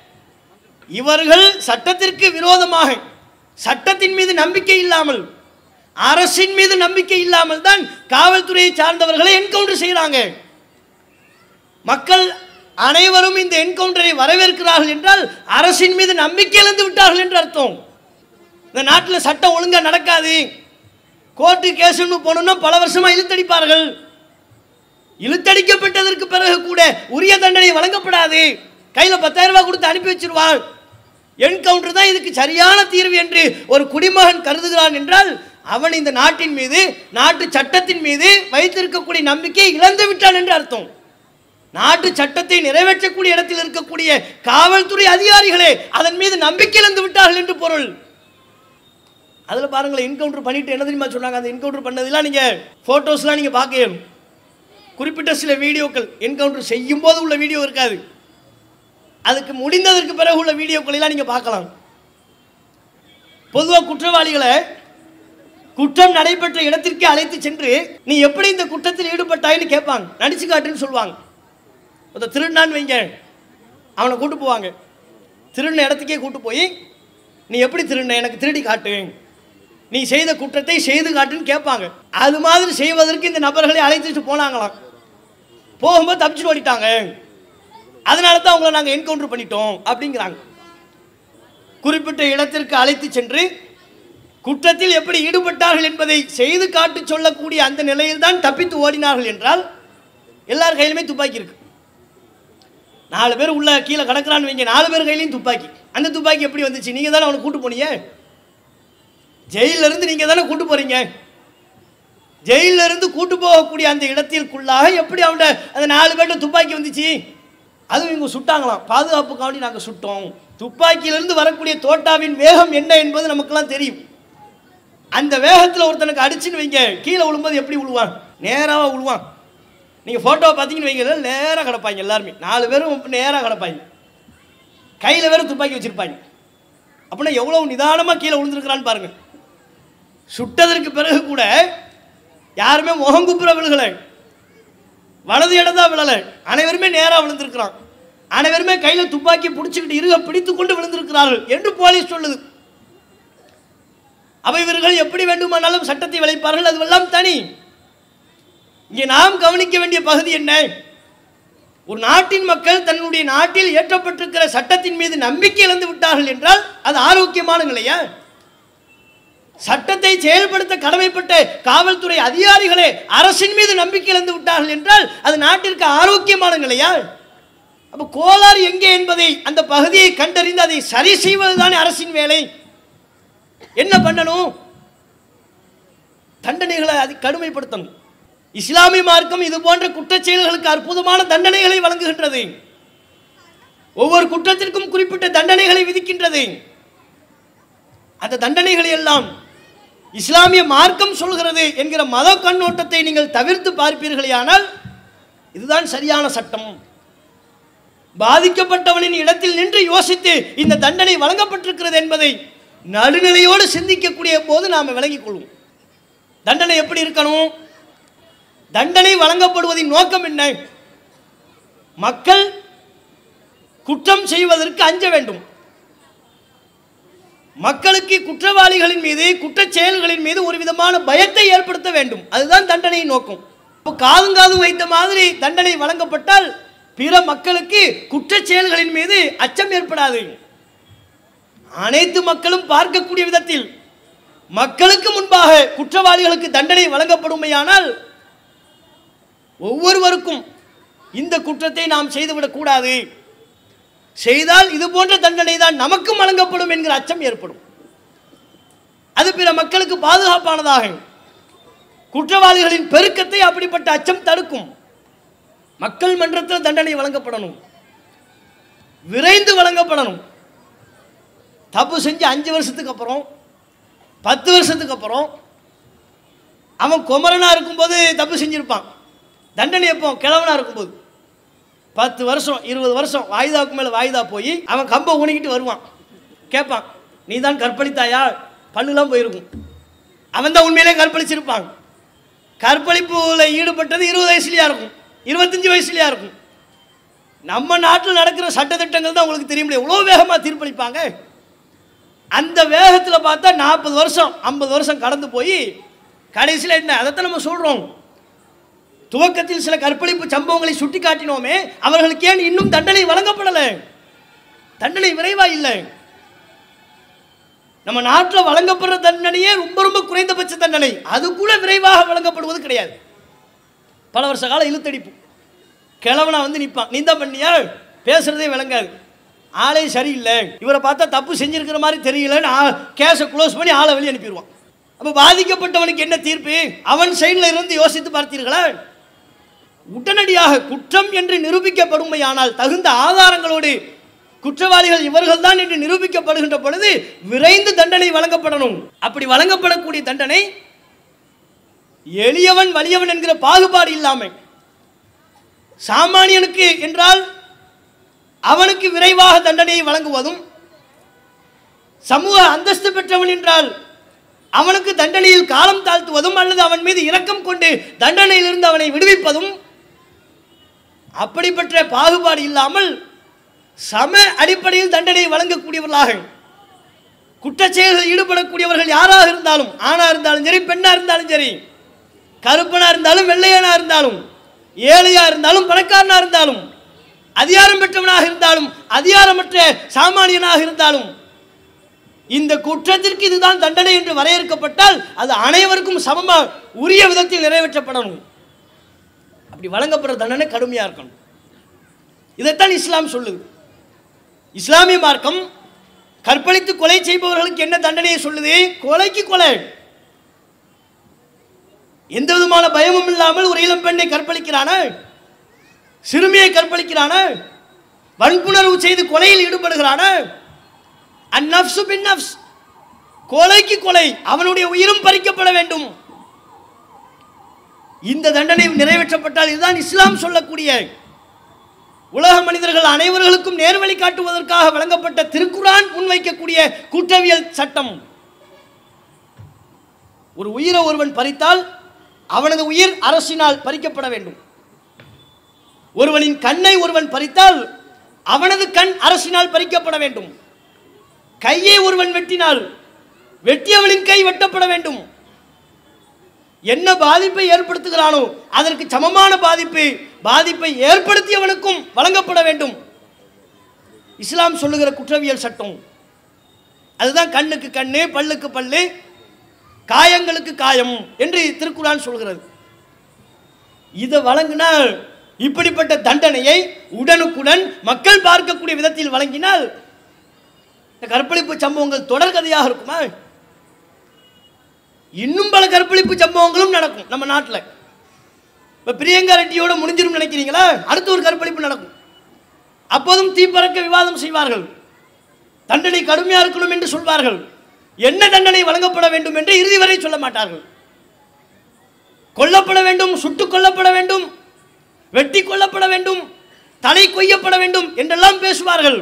இவர்கள் சட்டத்திற்கு விரோதமாக சட்டத்தின் மீது நம்பிக்கை இல்லாமல் அரசின் மீது நம்பிக்கை இல்லாமல் தான் காவல்துறையை சார்ந்தவர்களை என்கவுண்டர் செய்கிறாங்க மக்கள் அனைவரும் இந்த என்கவுண்டரை வரவேற்கிறார்கள் என்றால் அரசின் மீது நம்பிக்கை இழந்து விட்டார்கள் என்று அர்த்தம் இந்த நாட்டில் சட்டம் ஒழுங்கா நடக்காது கோர்ட்டு கேஸ்னு போகணும்னா பல வருஷமா இழுத்தடிப்பார்கள் இழுத்தடிக்கப்பட்டதற்கு பிறகு கூட உரிய தண்டனை வழங்கப்படாது கையில் பத்தாயிரம் ரூபாய் கொடுத்து அனுப்பி வச்சிருவாள் என்கவுண்டர் தான் இதுக்கு சரியான தீர்வு என்று ஒரு குடிமகன் கருதுகிறான் என்றால் அவன் இந்த நாட்டின் மீது நாட்டு சட்டத்தின் மீது வைத்திருக்கக்கூடிய நம்பிக்கையை இழந்து விட்டான் என்று அர்த்தம் நாட்டு சட்டத்தை நிறைவேற்றக்கூடிய இடத்தில் இருக்கக்கூடிய காவல்துறை அதிகாரிகளே அதன் மீது நம்பிக்கை இழந்து விட்டார்கள் என்று பொருள் அதில் பாருங்களேன் என்கவுண்டர் பண்ணிட்டு என்ன தெரியுமா சொன்னாங்க அந்த என்கவுண்டர் பண்ணதெல்லாம் நீங்கள் ஃபோட்டோஸ்லாம் நீங்கள் பார்க்க குறிப்பிட்ட சில வீடியோக்கள் என்கவுண்டர் செய்யும் போது உள்ள வீடியோ இருக்காது அதுக்கு முடிந்ததற்கு பிறகு உள்ள வீடியோக்களை எல்லாம் நீங்கள் பார்க்கலாம் பொதுவாக குற்றவாளிகளை குற்றம் நடைபெற்ற இடத்திற்கு அழைத்து சென்று நீ எப்படி இந்த குற்றத்தில் ஈடுபட்டாய்ன்னு கேட்பாங்க நடிச்சு காட்டுன்னு சொல்லுவாங்க ஒரு திருநான்னு வைங்க அவனை கூட்டு போவாங்க திருடின இடத்துக்கே கூட்டு போய் நீ எப்படி திருடின எனக்கு திருடி காட்டு நீ செய்த குற்றத்தை செய்து காட்டுன்னு கேட்பாங்க அது மாதிரி செய்வதற்கு இந்த நபர்களை அழைத்துட்டு போனாங்களாம் போகும்போது தப்பிச்சுட்டு ஓடிட்டாங்க அதனால தான் அவங்கள நாங்கள் என்கவுண்டர் பண்ணிட்டோம் அப்படிங்கிறாங்க குறிப்பிட்ட இடத்திற்கு அழைத்து சென்று குற்றத்தில் எப்படி ஈடுபட்டார்கள் என்பதை செய்து காட்டி சொல்லக்கூடிய அந்த நிலையில் தான் தப்பித்து ஓடினார்கள் என்றால் எல்லார் கையிலுமே துப்பாக்கி இருக்கு நாலு பேர் உள்ள கீழே கிடக்குறான்னு வைங்க நாலு பேர் கையிலையும் துப்பாக்கி அந்த துப்பாக்கி எப்படி வந்துச்சு நீங்கள் தானே அவனை கூட்டு போனீங்க ஜெயில்ல இருந்து நீங்கள் தானே கூட்டு போறீங்க ஜெயில்ல இருந்து கூட்டு போகக்கூடிய அந்த இடத்திற்குள்ளாக எப்படி அவன்கிட்ட அந்த நாலு பேர்ட்ட துப்பாக்கி வந்துச்சு அதுவும் இவங்க சுட்டாங்களாம் பாதுகாப்புக்காண்டி நாங்கள் சுட்டோம் துப்பாக்கியிலிருந்து வரக்கூடிய தோட்டாவின் வேகம் என்ன என்பது நமக்கெல்லாம் தெரியும் அந்த வேகத்தில் ஒருத்தனுக்கு அடிச்சுன்னு வைங்க கீழே விழும்போது எப்படி விழுவான் நேராக விழுவான் நீங்கள் ஃபோட்டோவை பார்த்தீங்கன்னு வைங்க நேராக கிடப்பாங்க எல்லாருமே நாலு பேரும் நேராக கிடப்பாங்க கையில் வேறு துப்பாக்கி வச்சுருப்பாங்க அப்படின்னா எவ்வளோ நிதானமாக கீழே விழுந்திருக்கிறான்னு பாருங்கள் சுட்டதற்கு பிறகு கூட யாருமே முகம் குப்புற விழுகலை வலது இடதா விழல அனைவருமே நேராக விழுந்திருக்கிறான் அனைவருமே கையில் துப்பாக்கி பிடிச்சிக்கிட்டு இருக பிடித்து கொண்டு விழுந்திருக்கிறார்கள் என்று போலீஸ் சொல்லுது அப்ப இவர்கள் எப்படி வேண்டுமானாலும் சட்டத்தை விளைப்பார்கள் அதுவெல்லாம் தனி இங்கே நாம் கவனிக்க வேண்டிய பகுதி என்ன ஒரு நாட்டின் மக்கள் தன்னுடைய நாட்டில் ஏற்றப்பட்டிருக்கிற சட்டத்தின் மீது நம்பிக்கை இழந்து விட்டார்கள் என்றால் அது ஆரோக்கியமான நிலையா சட்டத்தை செயல்படுத்த கடமைப்பட்ட காவல்துறை அதிகாரிகளே அரசின் மீது நம்பிக்கை இழந்து விட்டார்கள் என்றால் அது நாட்டிற்கு ஆரோக்கியமான நிலையா அப்ப கோளாறு எங்கே என்பதை அந்த பகுதியை கண்டறிந்து அதை சரி செய்வதுதானே அரசின் வேலை என்ன பண்ணணும் தண்டனைகளை அது கடுமைப்படுத்தணும் இஸ்லாமிய மார்க்கம் இது போன்ற குற்றச் செயல்களுக்கு அற்புதமான தண்டனைகளை வழங்குகின்றது ஒவ்வொரு குற்றத்திற்கும் குறிப்பிட்ட தண்டனைகளை விதிக்கின்றது அந்த தண்டனைகளை எல்லாம் இஸ்லாமிய மார்க்கம் சொல்கிறது என்கிற மத கண்ணோட்டத்தை நீங்கள் தவிர்த்து பார்ப்பீர்களேயானால் இதுதான் சரியான சட்டம் பாதிக்கப்பட்டவனின் இடத்தில் நின்று யோசித்து இந்த தண்டனை வழங்கப்பட்டிருக்கிறது என்பதை நடுநிலையோடு சிந்திக்கக்கூடிய போது நாம் விளங்கிக் கொள்வோம் தண்டனை எப்படி இருக்கணும் தண்டனை வழங்கப்படுவதின் நோக்கம் என்ன மக்கள் குற்றம் செய்வதற்கு அஞ்ச வேண்டும் மக்களுக்கு குற்றவாளிகளின் மீது குற்றச் செயல்களின் மீது ஒரு விதமான பயத்தை ஏற்படுத்த வேண்டும் அதுதான் தண்டனையின் நோக்கம் இப்போ காதும் காதும் வைத்த மாதிரி தண்டனை வழங்கப்பட்டால் பிற மக்களுக்கு குற்றச் செயல்களின் மீது அச்சம் ஏற்படாது அனைத்து மக்களும் பார்க்கக்கூடிய விதத்தில் மக்களுக்கு முன்பாக குற்றவாளிகளுக்கு தண்டனை வழங்கப்படுமையானால் ஒவ்வொருவருக்கும் இந்த குற்றத்தை நாம் செய்துவிடக் கூடாது செய்தால் இது போன்ற தண்டனை தான் நமக்கும் வழங்கப்படும் என்கிற அச்சம் ஏற்படும் அது பிற மக்களுக்கு பாதுகாப்பானதாக குற்றவாளிகளின் பெருக்கத்தை அப்படிப்பட்ட அச்சம் தடுக்கும் மக்கள் மன்றத்தில் தண்டனை வழங்கப்படணும் விரைந்து வழங்கப்படணும் தப்பு செஞ்சு அஞ்சு வருஷத்துக்கு அப்புறம் பத்து வருஷத்துக்கு அப்புறம் அவன் குமரனா இருக்கும்போது தப்பு செஞ்சிருப்பான் தண்டனை எப்போ கிழவனா இருக்கும்போது பத்து வருஷம் இருபது வருஷம் வாய்தாவுக்கு மேலே வாய்தா போய் அவன் கம்பை ஊனிக்கிட்டு வருவான் கேட்பான் நீ தான் கற்பழித்தாயா பல்லுலாம் போயிருக்கும் அவன் தான் உண்மையிலே கற்பழிச்சிருப்பான் கற்பழிப்பில் ஈடுபட்டது இருபது வயசுலையா இருக்கும் இருபத்தஞ்சி வயசுலையா இருக்கும் நம்ம நாட்டில் நடக்கிற சட்டத்திட்டங்கள் தான் உங்களுக்கு தெரியும் எவ்வளோ வேகமாக தீர்ப்பளிப்பாங்க அந்த வேகத்தில் பார்த்தா நாற்பது வருஷம் ஐம்பது வருஷம் கடந்து போய் கடைசியில் என்ன அதைத்தான் நம்ம சொல்கிறோம் துவக்கத்தில் சில கற்பழிப்பு சம்பவங்களை சுட்டி காட்டினோமே அவர்களுக்கு ஏன் இன்னும் தண்டனை வழங்கப்படலை தண்டனை விரைவா இல்லை நம்ம நாட்டில் வழங்கப்படுற தண்டனையே ரொம்ப ரொம்ப குறைந்தபட்ச தண்டனை அது கூட விரைவாக வழங்கப்படுவது கிடையாது பல வருஷ கால இழுத்தடிப்பு கிழவனா வந்து நிற்பான் நீ தான் பண்ணியா பேசுறதே விளங்காது ஆளே சரியில்லை இவரை பார்த்தா தப்பு செஞ்சிருக்கிற மாதிரி தெரியலன்னு கேஸை க்ளோஸ் பண்ணி ஆளை வெளியே அனுப்பிடுவான் அப்போ பாதிக்கப்பட்டவனுக்கு என்ன தீர்ப்பு அவன் சைடில் இருந்து யோசித்து பார்த்தீர்களா உடனடியாக குற்றம் என்று நிரூபிக்கப்படுமையானால் தகுந்த ஆதாரங்களோடு குற்றவாளிகள் இவர்கள்தான் என்று நிரூபிக்கப்படுகின்ற பொழுது விரைந்து தண்டனை வழங்கப்படணும் அப்படி வழங்கப்படக்கூடிய தண்டனை எளியவன் வலியவன் என்கிற பாகுபாடு இல்லாமல் சாமானியனுக்கு என்றால் அவனுக்கு விரைவாக தண்டனையை வழங்குவதும் சமூக அந்தஸ்து பெற்றவன் என்றால் அவனுக்கு தண்டனையில் காலம் தாழ்த்துவதும் அல்லது அவன் மீது இரக்கம் கொண்டு தண்டனையிலிருந்து அவனை விடுவிப்பதும் அப்படிப்பட்ட பாகுபாடு இல்லாமல் சம அடிப்படையில் தண்டனை வழங்கக்கூடியவர்களாக குற்றச் செயல்களில் ஈடுபடக்கூடியவர்கள் யாராக இருந்தாலும் ஆணா இருந்தாலும் சரி பெண்ணா இருந்தாலும் சரி கருப்பனா இருந்தாலும் வெள்ளையனா இருந்தாலும் ஏழையா இருந்தாலும் பணக்காரனா இருந்தாலும் அதிகாரம் பெற்றவனாக இருந்தாலும் அதிகாரமற்ற சாமானியனாக இருந்தாலும் இந்த குற்றத்திற்கு இதுதான் தண்டனை என்று வரையறுக்கப்பட்டால் அது அனைவருக்கும் சமமாக உரிய விதத்தில் நிறைவேற்றப்படணும் அப்படி வழங்கப்படுற தண்டனை கடுமையாக இருக்கணும் இதைத்தான் இஸ்லாம் சொல்லுது இஸ்லாமிய மார்க்கம் கற்பழித்து கொலை செய்பவர்களுக்கு என்ன தண்டனையை சொல்லுது கொலைக்கு கொலை எந்த விதமான பயமும் இல்லாமல் ஒரு இளம் பெண்ணை கற்பழிக்கிறான சிறுமியை கற்பழிக்கிறான வன்புணர்வு செய்து கொலையில் ஈடுபடுகிறான அந்நப்சு பின் நப்ஸ் கொலைக்கு கொலை அவனுடைய உயிரும் பறிக்கப்பட வேண்டும் இந்த தண்டனை நிறைவேற்றப்பட்டால் இதுதான் இஸ்லாம் சொல்லக்கூடிய உலக மனிதர்கள் அனைவர்களுக்கும் நேர்வழி காட்டுவதற்காக வழங்கப்பட்ட திருக்குரான் முன்வைக்கக்கூடிய குற்றவியல் சட்டம் ஒரு உயிரை ஒருவன் பறித்தால் அவனது உயிர் அரசினால் பறிக்கப்பட வேண்டும் ஒருவனின் கண்ணை ஒருவன் பறித்தால் அவனது கண் அரசினால் பறிக்கப்பட வேண்டும் கையை ஒருவன் வெட்டினால் வெட்டியவனின் கை வெட்டப்பட வேண்டும் என்ன பாதிப்பை ஏற்படுத்துகிறானோ அதற்கு சமமான பாதிப்பு பாதிப்பை ஏற்படுத்தியவனுக்கும் வழங்கப்பட வேண்டும் இஸ்லாம் சொல்லுகிற குற்றவியல் சட்டம் அதுதான் கண்ணுக்கு கண்ணு பல்லுக்கு பல்லு காயங்களுக்கு காயம் என்று திருக்குறான் சொல்கிறது இதை வழங்கினால் இப்படிப்பட்ட தண்டனையை உடனுக்குடன் மக்கள் பார்க்கக்கூடிய விதத்தில் வழங்கினால் இந்த கற்பழிப்பு சம்பவங்கள் தொடர்கதையாக இருக்குமா இன்னும் பல கற்பழிப்பு சம்பவங்களும் நடக்கும் நம்ம நாட்டில் இப்போ பிரியங்கா ரெட்டியோட முடிஞ்சிரும் நினைக்கிறீங்களா அடுத்து ஒரு கற்பழிப்பு நடக்கும் அப்போதும் தீப்பறக்க விவாதம் செய்வார்கள் தண்டனை கடுமையாக இருக்கணும் என்று சொல்வார்கள் என்ன தண்டனை வழங்கப்பட வேண்டும் என்று இறுதி வரை சொல்ல மாட்டார்கள் கொல்லப்பட வேண்டும் சுட்டுக் கொல்லப்பட வேண்டும் வெட்டி கொல்லப்பட வேண்டும் தலை கொய்யப்பட வேண்டும் என்றெல்லாம் பேசுவார்கள்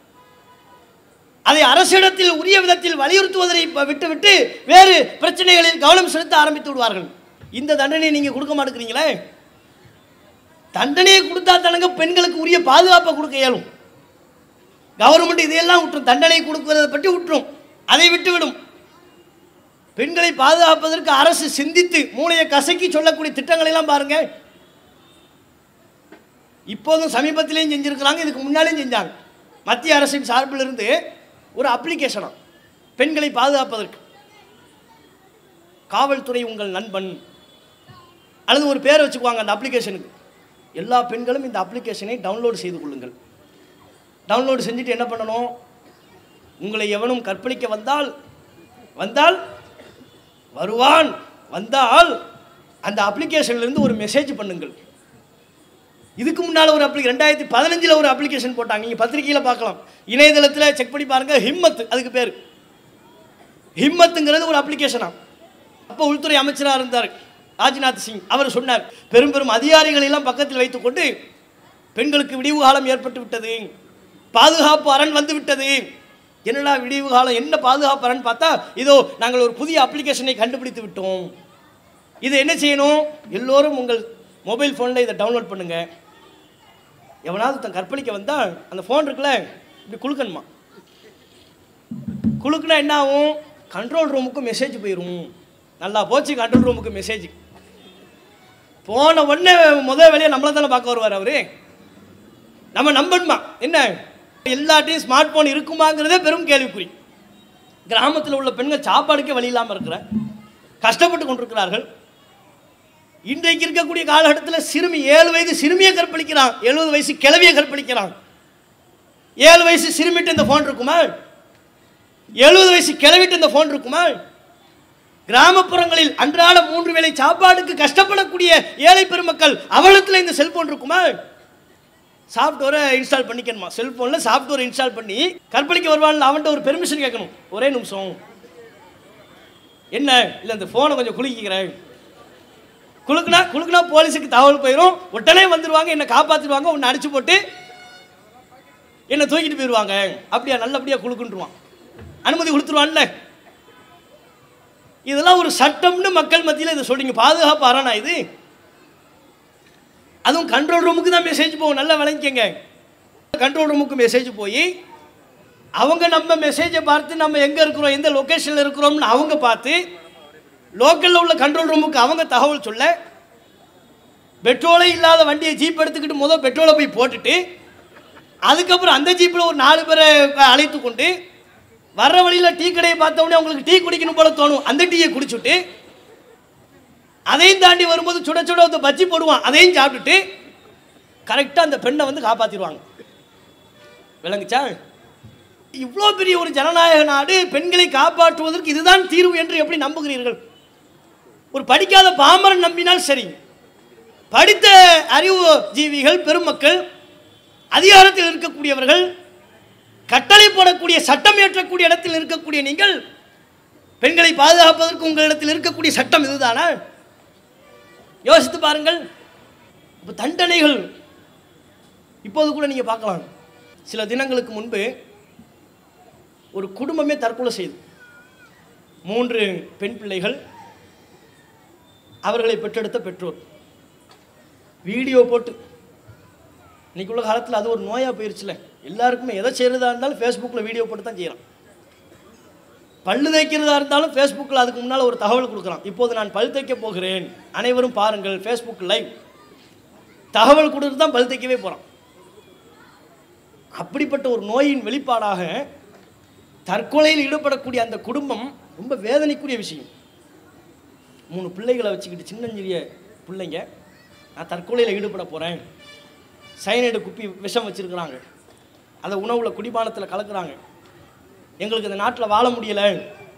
அதை அரசிடத்தில் உரிய விதத்தில் வலியுறுத்துவதை ப- விட்டுவிட்டு வேறு பிரச்சனைகளில் கவனம் செலுத்த ஆரம்பித்து விடுவார்கள் இந்த தண்டனையை நீங்க கொடுக்க மாட்டேங்கிறீங்களே தண்டனையை கொடுத்தா தனங்க பெண்களுக்கு உரிய பாதுகாப்பை கொடுக்க இயலும் கவர்மெண்ட் இதையெல்லாம் விட்டுரும் தண்டனை கொடுக்கிறத பற்றி விட்டுரும் அதை விட்டுவிடும் பெண்களை பாதுகாப்பதற்கு அரசு சிந்தித்து மூளையை கசக்கி சொல்லக்கூடிய திட்டங்களை எல்லாம் பாருங்க இப்போதும் சமீபத்திலையும் செஞ்சிருக்கிறாங்க இதுக்கு முன்னாலேயும் செஞ்சாங்க மத்திய அரசின் சார்பில் இருந்து ஒரு அப்ளிகேஷனா பெண்களை பாதுகாப்பதற்கு காவல்துறை உங்கள் நண்பன் அல்லது ஒரு பேரை வச்சுக்குவாங்க அந்த அப்ளிகேஷனுக்கு எல்லா பெண்களும் இந்த அப்ளிகேஷனை டவுன்லோட் செய்து கொள்ளுங்கள் டவுன்லோடு செஞ்சுட்டு என்ன பண்ணணும் உங்களை எவனும் கற்பழிக்க வந்தால் வந்தால் வருவான் வந்தால் அந்த அப்ளிகேஷன்லேருந்து ஒரு மெசேஜ் பண்ணுங்கள் இதுக்கு முன்னால் ஒரு அப்ளிகே ரெண்டாயிரத்தி பதினஞ்சில் ஒரு அப்ளிகேஷன் போட்டாங்க நீங்கள் பத்திரிக்கையில் பார்க்கலாம் இணையதளத்தில் செக் பண்ணி பாருங்கள் ஹிம்மத் அதுக்கு பேர் ஹிம்மத்துங்கிறது ஒரு அப்ளிகேஷனா அப்போ உள்துறை அமைச்சராக இருந்தார் ராஜ்நாத் சிங் அவர் சொன்னார் பெரும் பெரும் அதிகாரிகளை எல்லாம் பக்கத்தில் வைத்துக்கொண்டு பெண்களுக்கு விடிவு காலம் ஏற்பட்டு விட்டது பாதுகாப்பு அரண் வந்து விட்டது என்னடா விடிவு காலம் என்ன பாதுகாப்பு அரண் பார்த்தா இதோ நாங்கள் ஒரு புதிய அப்ளிகேஷனை கண்டுபிடித்து விட்டோம் இதை என்ன செய்யணும் எல்லோரும் உங்கள் மொபைல் ஃபோனில் இதை டவுன்லோட் பண்ணுங்க எவனாவது தன் கற்பழிக்க வந்தால் அந்த ஃபோன் இருக்குல்ல இப்படி குலுக்கணுமா குலுக்குனா என்ன ஆகும் கண்ட்ரோல் ரூமுக்கு மெசேஜ் போயிடும் நல்லா போச்சு கண்ட்ரோல் ரூமுக்கு மெசேஜ் போன உடனே முதல் வேலையை நம்மளை தானே பார்க்க வருவார் அவரு நம்ம நம்பணுமா என்ன எல்லாத்தையும் ஸ்மார்ட் ஃபோன் இருக்குமாங்கிறதே பெரும் கேள்விக்குறி கிராமத்தில் உள்ள பெண்கள் சாப்பாடுக்கே வழி இல்லாமல் இருக்கிற கஷ்டப்பட்டு கொண்டிருக்கிறார்கள் இன்றைக்கு இருக்கக்கூடிய காலகட்டத்தில் சிறுமி ஏழு வயது சிறுமியை கற்பழிக்கிறான் எழுபது வயசு கிழவியை கற்பழிக்கிறான் ஏழு வயசு சிறுமிட்டு இந்த ஃபோன் இருக்குமா எழுபது வயசு கிளவிட்டு இந்த ஃபோன் இருக்குமா கிராமப்புறங்களில் அன்றாட மூன்று வேளை சாப்பாடுக்கு கஷ்டப்படக்கூடிய ஏழை பெருமக்கள் அவலத்தில் இந்த செல்போன் இருக்குமா சாஃப்ட்வேரை இன்ஸ்டால் பண்ணிக்கணுமா செல்போனில் சாஃப்ட்வேர் இன்ஸ்டால் பண்ணி கற்பழிக்க வருவான்ல அவன்கிட்ட ஒரு பெர்மிஷன் கேட்கணும் ஒரே நிமிஷம் என்ன இல்லை இந்த ஃபோனை கொஞ்சம் குலுக்கிக்கிறேன் குலுக்குனா குலுக்குனா போலீஸுக்கு தகவல் போயிடும் உடனே வந்துடுவாங்க என்னை காப்பாற்றிடுவாங்க உன்னை அடிச்சு போட்டு என்னை தூக்கிட்டு போயிடுவாங்க அப்படியா நல்லபடியாக குலுக்குன்றுவான் அனுமதி கொடுத்துருவான்ல இதெல்லாம் ஒரு சட்டம்னு மக்கள் மத்தியில் இதை சொல்றீங்க பாதுகாப்பு அரணா இது அதுவும் கண்ட்ரோல் ரூமுக்கு தான் மெசேஜ் போகும் நல்லா விளங்கிக்கங்க கண்ட்ரோல் ரூமுக்கு மெசேஜ் போய் அவங்க நம்ம மெசேஜை பார்த்து நம்ம எங்கே இருக்கிறோம் எந்த லொக்கேஷனில் இருக்கிறோம்னு அவங்க பார்த்து லோக்கலில் உள்ள கண்ட்ரோல் ரூமுக்கு அவங்க தகவல் சொல்ல பெட்ரோலே இல்லாத வண்டியை ஜீப் எடுத்துக்கிட்டு முதல் பெட்ரோலை போய் போட்டுட்டு அதுக்கப்புறம் அந்த ஜீப்பில் ஒரு நாலு பேரை அழைத்து கொண்டு வர்ற வழியில் டீ கடையை பார்த்த உடனே உங்களுக்கு டீ குடிக்கணும் போல தோணும் அந்த டீயை குடிச்சுட்டு அதையும் தாண்டி வரும்போது சுட சுட வந்து பஜ்ஜி போடுவான் அதையும் சாப்பிட்டுட்டு கரெக்டாக அந்த பெண்ணை வந்து காப்பாற்றிடுவாங்க விளங்குச்சா இவ்வளோ பெரிய ஒரு ஜனநாயக நாடு பெண்களை காப்பாற்றுவதற்கு இதுதான் தீர்வு என்று எப்படி நம்புகிறீர்கள் ஒரு படிக்காத பாமரன் நம்பினால் சரி படித்த அறிவு ஜீவிகள் பெருமக்கள் அதிகாரத்தில் இருக்கக்கூடியவர்கள் கட்டளை போடக்கூடிய சட்டம் இயற்றக்கூடிய இடத்தில் இருக்கக்கூடிய நீங்கள் பெண்களை பாதுகாப்பதற்கு உங்களிடத்தில் இருக்கக்கூடிய சட்டம் இதுதானா யோசித்து பாருங்கள் இப்போ தண்டனைகள் இப்போது கூட நீங்கள் பார்க்கலாம் சில தினங்களுக்கு முன்பு ஒரு குடும்பமே தற்கொலை செய்து மூன்று பெண் பிள்ளைகள் அவர்களை பெற்றெடுத்த பெற்றோர் வீடியோ போட்டு இன்னைக்கு உள்ள காலத்தில் அது ஒரு நோயாக போயிருச்சுல எல்லாருக்குமே எதை செய்கிறதா இருந்தாலும் ஃபேஸ்புக்கில் வீடியோ போட்டு தான் செய்கிறான் பல்லு தேய்க்கிறதா இருந்தாலும் ஃபேஸ்புக்கில் அதுக்கு முன்னால் ஒரு தகவல் கொடுக்குறான் இப்போது நான் பல் தைக்க போகிறேன் அனைவரும் பாருங்கள் ஃபேஸ்புக் லைவ் தகவல் கொடுத்து தான் பல் தைக்கவே போகிறான் அப்படிப்பட்ட ஒரு நோயின் வெளிப்பாடாக தற்கொலையில் ஈடுபடக்கூடிய அந்த குடும்பம் ரொம்ப வேதனைக்குரிய விஷயம் மூணு பிள்ளைகளை வச்சுக்கிட்டு சின்னஞ்சிறிய பிள்ளைங்க நான் தற்கொலையில் ஈடுபட போகிறேன் சைனைடு குப்பி விஷம் வச்சுருக்குறாங்க அதை உணவில் குடிபானத்தில் கலக்குறாங்க எங்களுக்கு இந்த நாட்டில் வாழ முடியலை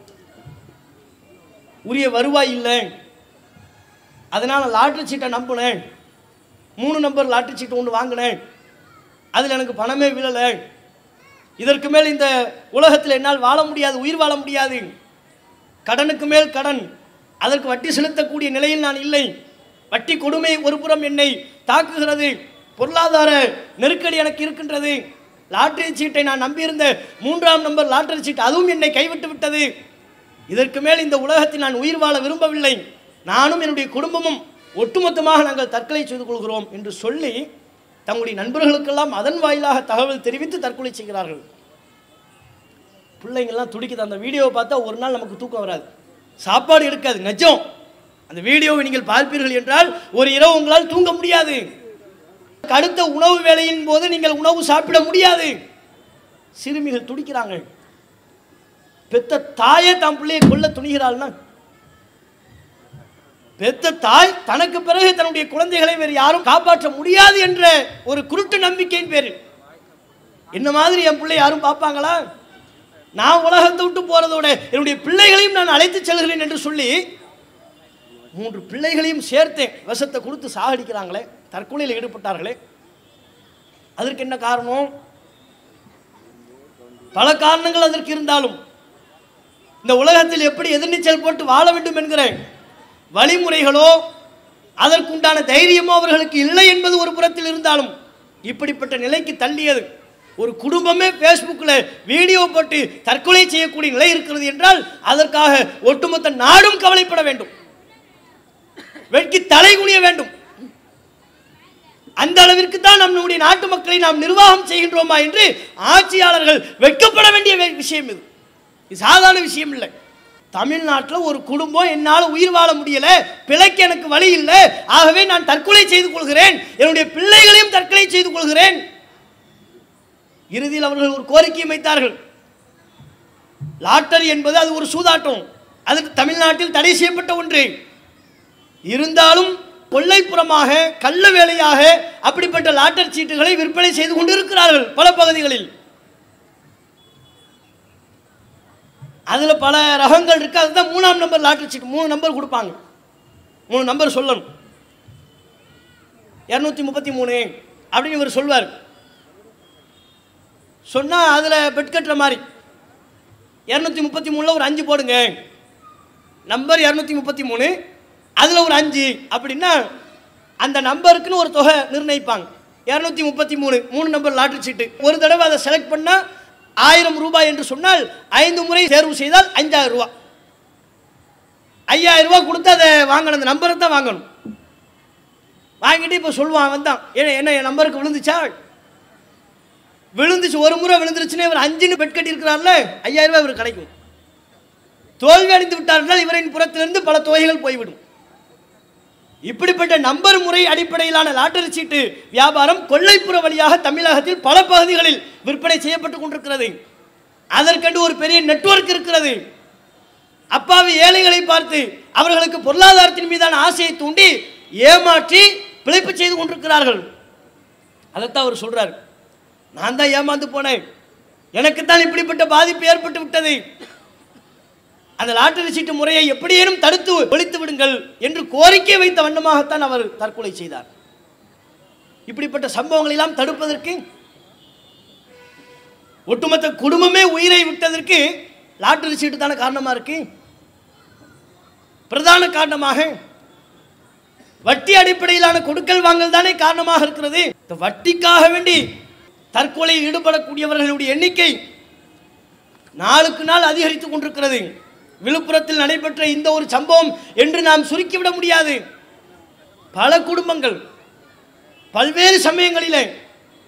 உரிய வருவாய் இல்லை அதனால் லாட்ரி சீட்டை நம்பினேன் மூணு நம்பர் லாட்ரி சீட்டு ஒன்று வாங்கினேன் அதில் எனக்கு பணமே விழலை இதற்கு மேல் இந்த உலகத்தில் என்னால் வாழ முடியாது உயிர் வாழ முடியாது கடனுக்கு மேல் கடன் அதற்கு வட்டி செலுத்தக்கூடிய நிலையில் நான் இல்லை வட்டி கொடுமை ஒரு புறம் என்னை தாக்குகிறது பொருளாதார நெருக்கடி எனக்கு இருக்கின்றது லாட்டரி சீட்டை நான் நம்பியிருந்த மூன்றாம் நம்பர் லாட்டரி சீட் அதுவும் என்னை கைவிட்டு விட்டது இதற்கு மேல் இந்த உலகத்தில் நான் உயிர் வாழ விரும்பவில்லை நானும் என்னுடைய குடும்பமும் ஒட்டுமொத்தமாக நாங்கள் தற்கொலை செய்து கொள்கிறோம் என்று சொல்லி தங்களுடைய நண்பர்களுக்கெல்லாம் அதன் வாயிலாக தகவல் தெரிவித்து தற்கொலை செய்கிறார்கள் பிள்ளைங்கள்லாம் துடிக்குது அந்த வீடியோவை பார்த்தா ஒரு நாள் நமக்கு தூக்கம் வராது சாப்பாடு இருக்காது நிஜம் அந்த வீடியோவை நீங்கள் பார்ப்பீர்கள் என்றால் ஒரு இரவு உங்களால் தூங்க முடியாது அடுத்த உணவு வேலையின் போது நீங்கள் உணவு சாப்பிட முடியாது சிறுமிகள் துடிக்கிறாங்க பெத்த தாயே தம் பிள்ளையை கொல்ல துணிகிறாள்னா பெத்த தாய் தனக்கு பிறகு தன்னுடைய குழந்தைகளை வேறு யாரும் காப்பாற்ற முடியாது என்ற ஒரு குருட்டு நம்பிக்கையின் பேரில் என்ன மாதிரி என் பிள்ளை யாரும் பார்ப்பாங்களா நான் உலகத்தை விட்டு போறதோட என்னுடைய பிள்ளைகளையும் நான் அழைத்து செல்கிறேன் என்று சொல்லி மூன்று பிள்ளைகளையும் சேர்த்தேன் விஷத்தை கொடுத்து சாகடிக்கிறாங்களே தற்கொலையில் ஈடுபட்டார்களே அதற்கு என்ன காரணம் பல காரணங்கள் அதற்கு இருந்தாலும் இந்த உலகத்தில் எப்படி எதிர்நீச்சல் போட்டு வாழ வேண்டும் என்கிற வழிமுறைகளோ அதற்குண்டான தைரியமோ அவர்களுக்கு இல்லை என்பது ஒரு புறத்தில் இருந்தாலும் இப்படிப்பட்ட நிலைக்கு தள்ளியது ஒரு குடும்பமே ஃபேஸ்புக்கில் வீடியோ போட்டு தற்கொலை செய்யக்கூடிய நிலை இருக்கிறது என்றால் அதற்காக ஒட்டுமொத்த நாடும் கவலைப்பட வேண்டும் வெட்கி தலை குனிய வேண்டும் அந்த அளவிற்கு தான் நம் நம்முடைய நாட்டு மக்களை நாம் நிர்வாகம் செய்கின்றோமா என்று ஆட்சியாளர்கள் வெட்கப்பட வேண்டிய வே- விஷயம் இது இது சாதாரண விஷயம் இல்லை தமிழ்நாட்டில் ஒரு குடும்பம் என்னால் உயிர் வாழ முடியல பிழைக்கு எனக்கு வழி இல்லை ஆகவே நான் தற்கொலை செய்து கொள்கிறேன் என்னுடைய பிள்ளைகளையும் தற்கொலை செய்து கொள்கிறேன் இறுதியில் அவர்கள் ஒரு கோரிக்கை வைத்தார்கள் லாட்டரி என்பது அது ஒரு சூதாட்டம் அது தமிழ்நாட்டில் தடை செய்யப்பட்ட ஒன்று இருந்தாலும் கொள்ளைப்புறமாக கள்ள வேலையாக அப்படிப்பட்ட லாட்டரி சீட்டுகளை விற்பனை செய்து கொண்டிருக்கிறார்கள் பல பகுதிகளில் அதில் பல ரகங்கள் இருக்கு அதுதான் மூணாம் நம்பர் லாட்டரி சீட்டு மூணு நம்பர் கொடுப்பாங்க மூணு நம்பர் சொல்லணும் இரநூத்தி முப்பத்தி மூணு அப்படின்னு இவர் சொல்வார் சொன்னால் அதில் பெட் கட்டுற மாதிரி இரநூத்தி முப்பத்தி மூணில் ஒரு அஞ்சு போடுங்க நம்பர் இரநூத்தி முப்பத்தி மூணு அதில் ஒரு அஞ்சு அப்படின்னா அந்த நம்பருக்குன்னு ஒரு தொகை நிர்ணயிப்பாங்க இரநூத்தி முப்பத்தி மூணு மூணு நம்பர் லாட்டரி சீட்டு ஒரு தடவை அதை செலக்ட் பண்ணால் ஆயிரம் ரூபாய் என்று சொன்னால் ஐந்து முறை தேர்வு செய்தால் அஞ்சாயிரம் ரூபாய் ஐயாயிரம் ரூபாய் கொடுத்து அதை வாங்கணும் அந்த நம்பரை தான் வாங்கணும் வாங்கிட்டு இப்போ சொல்லுவான் வந்தான் என்ன என்ன என் நம்பருக்கு விழுந்துச்சா விழுந்துச்சு ஒரு முறை விழுந்துருச்சுன்னா இவர் அஞ்சுன்னு பெட் கட்டி இருக்கிறார்ல ஐயாயிரம் ரூபாய் இவர் கிடைக்கும் தோல்வி அடைந்து விட்டார்கள் இவரின் புறத்திலிருந்து பல தொகைகள் போய்விடும் இப்படிப்பட்ட நம்பர் முறை அடிப்படையிலான லாட்டரி சீட்டு வியாபாரம் கொள்ளைப்புற வழியாக தமிழகத்தில் பல பகுதிகளில் விற்பனை செய்யப்பட்டு கொண்டிருக்கிறது அதற்கென்று ஒரு பெரிய நெட்வொர்க் இருக்கிறது அப்பாவி ஏழைகளை பார்த்து அவர்களுக்கு பொருளாதாரத்தின் மீதான ஆசையை தூண்டி ஏமாற்றி பிழைப்பு செய்து கொண்டிருக்கிறார்கள் அதைத்தான் அவர் சொல்றார் நான் தான் ஏமாந்து போனேன் எனக்குத்தான் இப்படிப்பட்ட பாதிப்பு ஏற்பட்டு விட்டது அந்த லாட்டரி சீட்டு முறையை எப்படியேனும் தடுத்து ஒழித்து விடுங்கள் என்று கோரிக்கை வைத்த வண்ணமாகத்தான் அவர் தற்கொலை செய்தார் இப்படிப்பட்ட சம்பவங்களை எல்லாம் தடுப்பதற்கு ஒட்டுமொத்த குடும்பமே உயிரை விட்டதற்கு லாட்டரி சீட்டு தானே காரணமா இருக்கு பிரதான காரணமாக வட்டி அடிப்படையிலான கொடுக்கல் வாங்கல் தானே காரணமாக இருக்கிறது இந்த வட்டிக்காக வேண்டி தற்கொலையில் ஈடுபடக்கூடியவர்களுடைய எண்ணிக்கை நாளுக்கு நாள் அதிகரித்துக் கொண்டிருக்கிறது விழுப்புரத்தில் நடைபெற்ற இந்த ஒரு சம்பவம் என்று நாம் சுருக்கிவிட முடியாது பல குடும்பங்கள் பல்வேறு சமயங்களிலே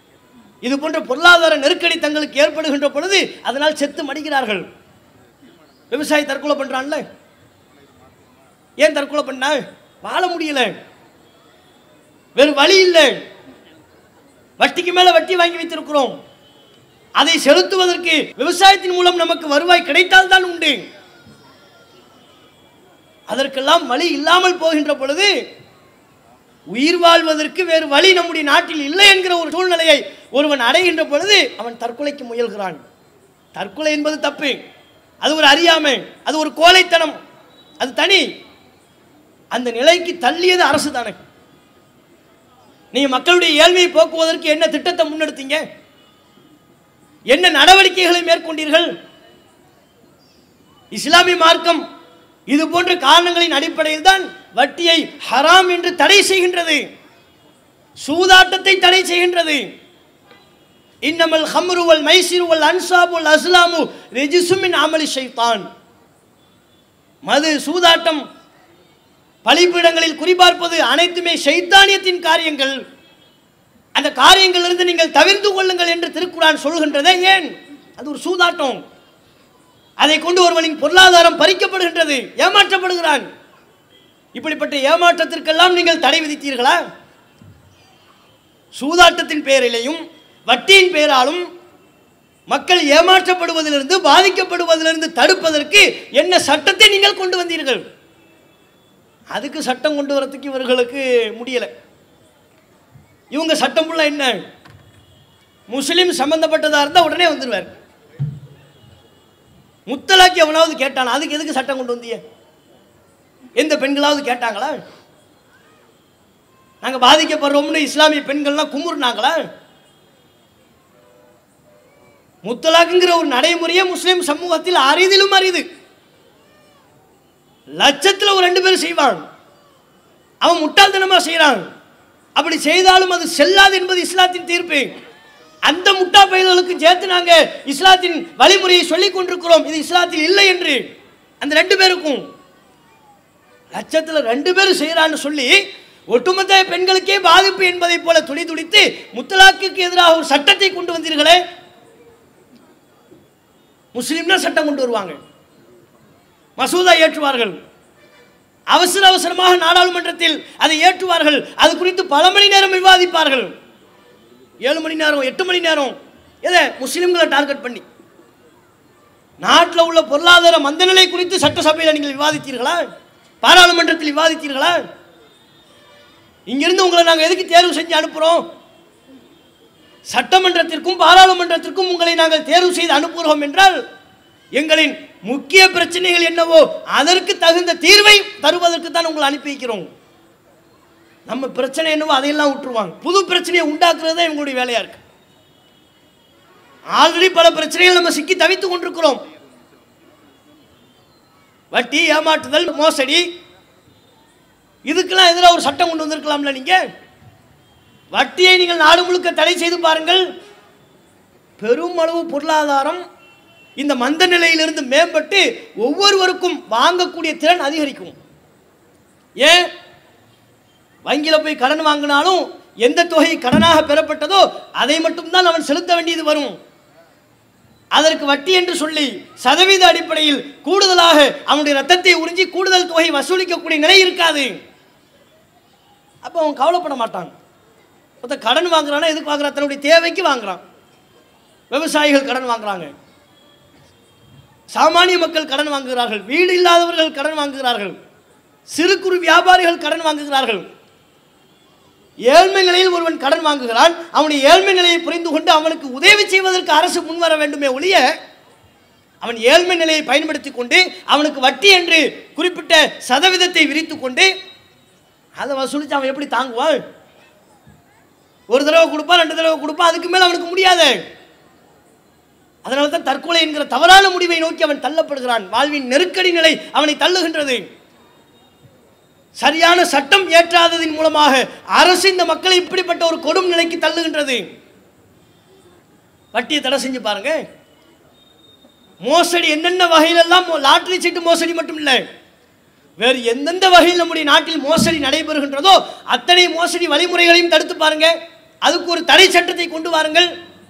இது போன்ற பொருளாதார நெருக்கடி தங்களுக்கு ஏற்படுகின்ற பொழுது அதனால் செத்து மடிக்கிறார்கள் விவசாயி தற்கொலை பண்றான்ல ஏன் தற்கொலை பண்ண வாழ முடியல வேறு வழி இல்லை வட்டிக்கு மேல வட்டி வாங்கி வைத்திருக்கிறோம் அதை செலுத்துவதற்கு விவசாயத்தின் மூலம் நமக்கு வருவாய் கிடைத்தால் தான் உண்டு அதற்கெல்லாம் வழி இல்லாமல் போகின்ற பொழுது உயிர் வாழ்வதற்கு வேறு வழி நம்முடைய நாட்டில் இல்லை என்கிற ஒரு சூழ்நிலையை ஒருவன் அடைகின்ற பொழுது அவன் தற்கொலைக்கு முயல்கிறான் தற்கொலை என்பது தப்பு அது ஒரு அறியாமை அது ஒரு கோழைத்தனம் அது தனி அந்த நிலைக்கு தள்ளியது அரசு தானே நீங்க மக்களுடைய ஏழ்மையை போக்குவதற்கு என்ன திட்டத்தை முன்னெடுத்தீங்க என்ன நடவடிக்கைகளை மேற்கொண்டீர்கள் இஸ்லாமிய மார்க்கம் இது போன்ற காரணங்களின் அடிப்படையில் தான் வட்டியை ஹராம் என்று தடை செய்கின்றது சூதாட்டத்தை தடை செய்கின்றது இன்னமல் ஹம்ரு வல் மைசிரு வல் அன்சாபு வல் அஸ்லாமு ரெஜிசுமின் அமலி ஷைத்தான் மது சூதாட்டம் பலிபீடங்களில் குறிபார்ப்பது அனைத்துமே ஷைத்தானியத்தின் காரியங்கள் அந்த காரியங்களிலிருந்து நீங்கள் தவிர்த்து கொள்ளுங்கள் என்று திருக்குறான் சொல்கின்றதே ஏன் அது ஒரு சூதாட்டம் அதை கொண்டு ஒருவனின் பொருளாதாரம் பறிக்கப்படுகின்றது ஏமாற்றப்படுகிறான் இப்படிப்பட்ட ஏமாற்றத்திற்கெல்லாம் நீங்கள் தடை விதித்தீர்களா சூதாட்டத்தின் பெயரிலேயும் வட்டியின் பெயராலும் மக்கள் ஏமாற்றப்படுவதிலிருந்து பாதிக்கப்படுவதிலிருந்து தடுப்பதற்கு என்ன சட்டத்தை நீங்கள் கொண்டு வந்தீர்கள் அதுக்கு சட்டம் கொண்டு வரதுக்கு இவர்களுக்கு முடியலை இவங்க சட்டம் ஃபுல்லா என்ன முஸ்லீம் சம்பந்தப்பட்டதா இருந்தால் உடனே வந்துடுவார் முத்தலாக்கி எவனாவது கேட்டானா அதுக்கு எதுக்கு சட்டம் கொண்டு வந்தீங்க எந்த பெண்களாவது கேட்டாங்களா நாங்க பாதிக்கப்படுறோம்னு இஸ்லாமிய பெண்கள்லாம் குமுறுனாங்களா முத்தலாக்குங்கிற ஒரு நடைமுறையே முஸ்லிம் சமூகத்தில் அரிதிலும் அரிது லட்சத்தில் ஒரு ரெண்டு பேரும் செய்வான் அவன் முட்டாள்தனமா செய்கிறான் அப்படி செய்தாலும் அது செல்லாது என்பது இஸ்லாத்தின் தீர்ப்பு அந்த முட்டா பயல்களுக்கு சேர்த்து நாங்க இஸ்லாத்தின் வழிமுறையை சொல்லிக் கொண்டிருக்கிறோம் இது இஸ்லாத்தில் இல்லை என்று அந்த ரெண்டு பேருக்கும் லட்சத்தில் ரெண்டு பேரும் செய்கிறான்னு சொல்லி ஒட்டுமொத்த பெண்களுக்கே பாதிப்பு என்பதை போல துடி துடித்து முத்தலாக்குக்கு எதிராக ஒரு சட்டத்தை கொண்டு வந்தீர்களே முஸ்லீம்னா சட்டம் கொண்டு வருவாங்க மசூதா ஏற்றுவார்கள் அவசர அவசரமாக நாடாளுமன்றத்தில் அதை ஏற்றுவார்கள் அது குறித்து பல மணி நேரம் விவாதிப்பார்கள் ஏழு மணி நேரம் எட்டு மணி நேரம் எதை முஸ்லிம்களை டார்கெட் பண்ணி நாட்டில் உள்ள பொருளாதார மந்தநிலை குறித்து சட்டசபையில் நீங்கள் விவாதித்தீர்களா பாராளுமன்றத்தில் விவாதித்தீர்களா இங்கிருந்து உங்களை நாங்கள் எதுக்கு தேர்வு செஞ்சு அனுப்புகிறோம் சட்டமன்றத்திற்கும் பாராளுமன்றத்திற்கும் உங்களை நாங்கள் தேர்வு செய்து அனுப்புகிறோம் என்றால் எங்களின் முக்கிய பிரச்சனைகள் என்னவோ அதற்கு தகுந்த தீர்வை தருவதற்கு தான் உங்களை அனுப்பி வைக்கிறோம் நம்ம பிரச்சனை என்னவோ அதையெல்லாம் விட்டுருவாங்க புது பிரச்சனையை உண்டாக்குறது தான் இவங்களுடைய வேலையா இருக்கு ஆல்ரெடி பல பிரச்சனைகள் நம்ம சிக்கி தவித்துக் கொண்டிருக்கிறோம் வட்டி ஏமாற்றுதல் மோசடி இதுக்கெல்லாம் எதிராக ஒரு சட்டம் கொண்டு வந்திருக்கலாம்ல நீங்க வட்டியை நீங்கள் நாடு முழுக்க தடை செய்து பாருங்கள் பெருமளவு பொருளாதாரம் இந்த மந்த நிலையிலிருந்து மேம்பட்டு ஒவ்வொருவருக்கும் வாங்கக்கூடிய திறன் அதிகரிக்கும் ஏன் வங்கியில் போய் கடன் வாங்கினாலும் எந்த தொகை கடனாக பெறப்பட்டதோ அதை மட்டும்தான் அவன் செலுத்த வேண்டியது வரும் அதற்கு வட்டி என்று சொல்லி சதவீத அடிப்படையில் கூடுதலாக அவனுடைய ரத்தத்தை உறிஞ்சி கூடுதல் தொகை வசூலிக்கக்கூடிய நிலை இருக்காது அப்போ அவன் கவலைப்பட மாட்டான் ஒருத்தன் கடன் வாங்குறானா எதுக்கு வாங்குறான் தன்னுடைய தேவைக்கு வாங்குறான் விவசாயிகள் கடன் வாங்குறாங்க சாமானிய மக்கள் கடன் வாங்குகிறார்கள் வீடு இல்லாதவர்கள் கடன் வாங்குகிறார்கள் சிறு குறு வியாபாரிகள் கடன் வாங்குகிறார்கள் ஏழ்மை நிலையில் ஒருவன் கடன் வாங்குகிறான் அவனுடைய ஏழ்மை நிலையை புரிந்து கொண்டு அவனுக்கு உதவி செய்வதற்கு அரசு முன்வர வேண்டுமே ஒழிய அவன் ஏழ்மை நிலையை பயன்படுத்தி கொண்டு அவனுக்கு வட்டி என்று குறிப்பிட்ட சதவீதத்தை விரித்து கொண்டு அதை வசூலித்து அவன் எப்படி தாங்குவான் ஒரு தடவை கொடுப்பான் ரெண்டு தடவை கொடுப்பான் அதுக்கு மேலே அவனுக்கு முடியாது அதனால தான் தற்கொலை என்கிற தவறான முடிவை நோக்கி அவன் தள்ளப்படுகிறான் வாழ்வின் நெருக்கடி நிலை அவனை தள்ளுகின்றது சரியான சட்டம் ஏற்றாததின் மூலமாக அரசு இந்த மக்களை இப்படிப்பட்ட ஒரு கொடும் நிலைக்கு தள்ளுகின்றது வட்டியை தடை செஞ்சு பாருங்க மோசடி என்னென்ன வகையிலெல்லாம் மோ- லாட்டரி சீட்டு மோசடி மட்டும் இல்லை வேறு எந்தெந்த வகையில் நம்முடைய நாட்டில் மோசடி நடைபெறுகின்றதோ அத்தனை மோசடி வழிமுறைகளையும் தடுத்து பாருங்க அதுக்கு ஒரு தடை சட்டத்தை கொண்டு வாருங்கள்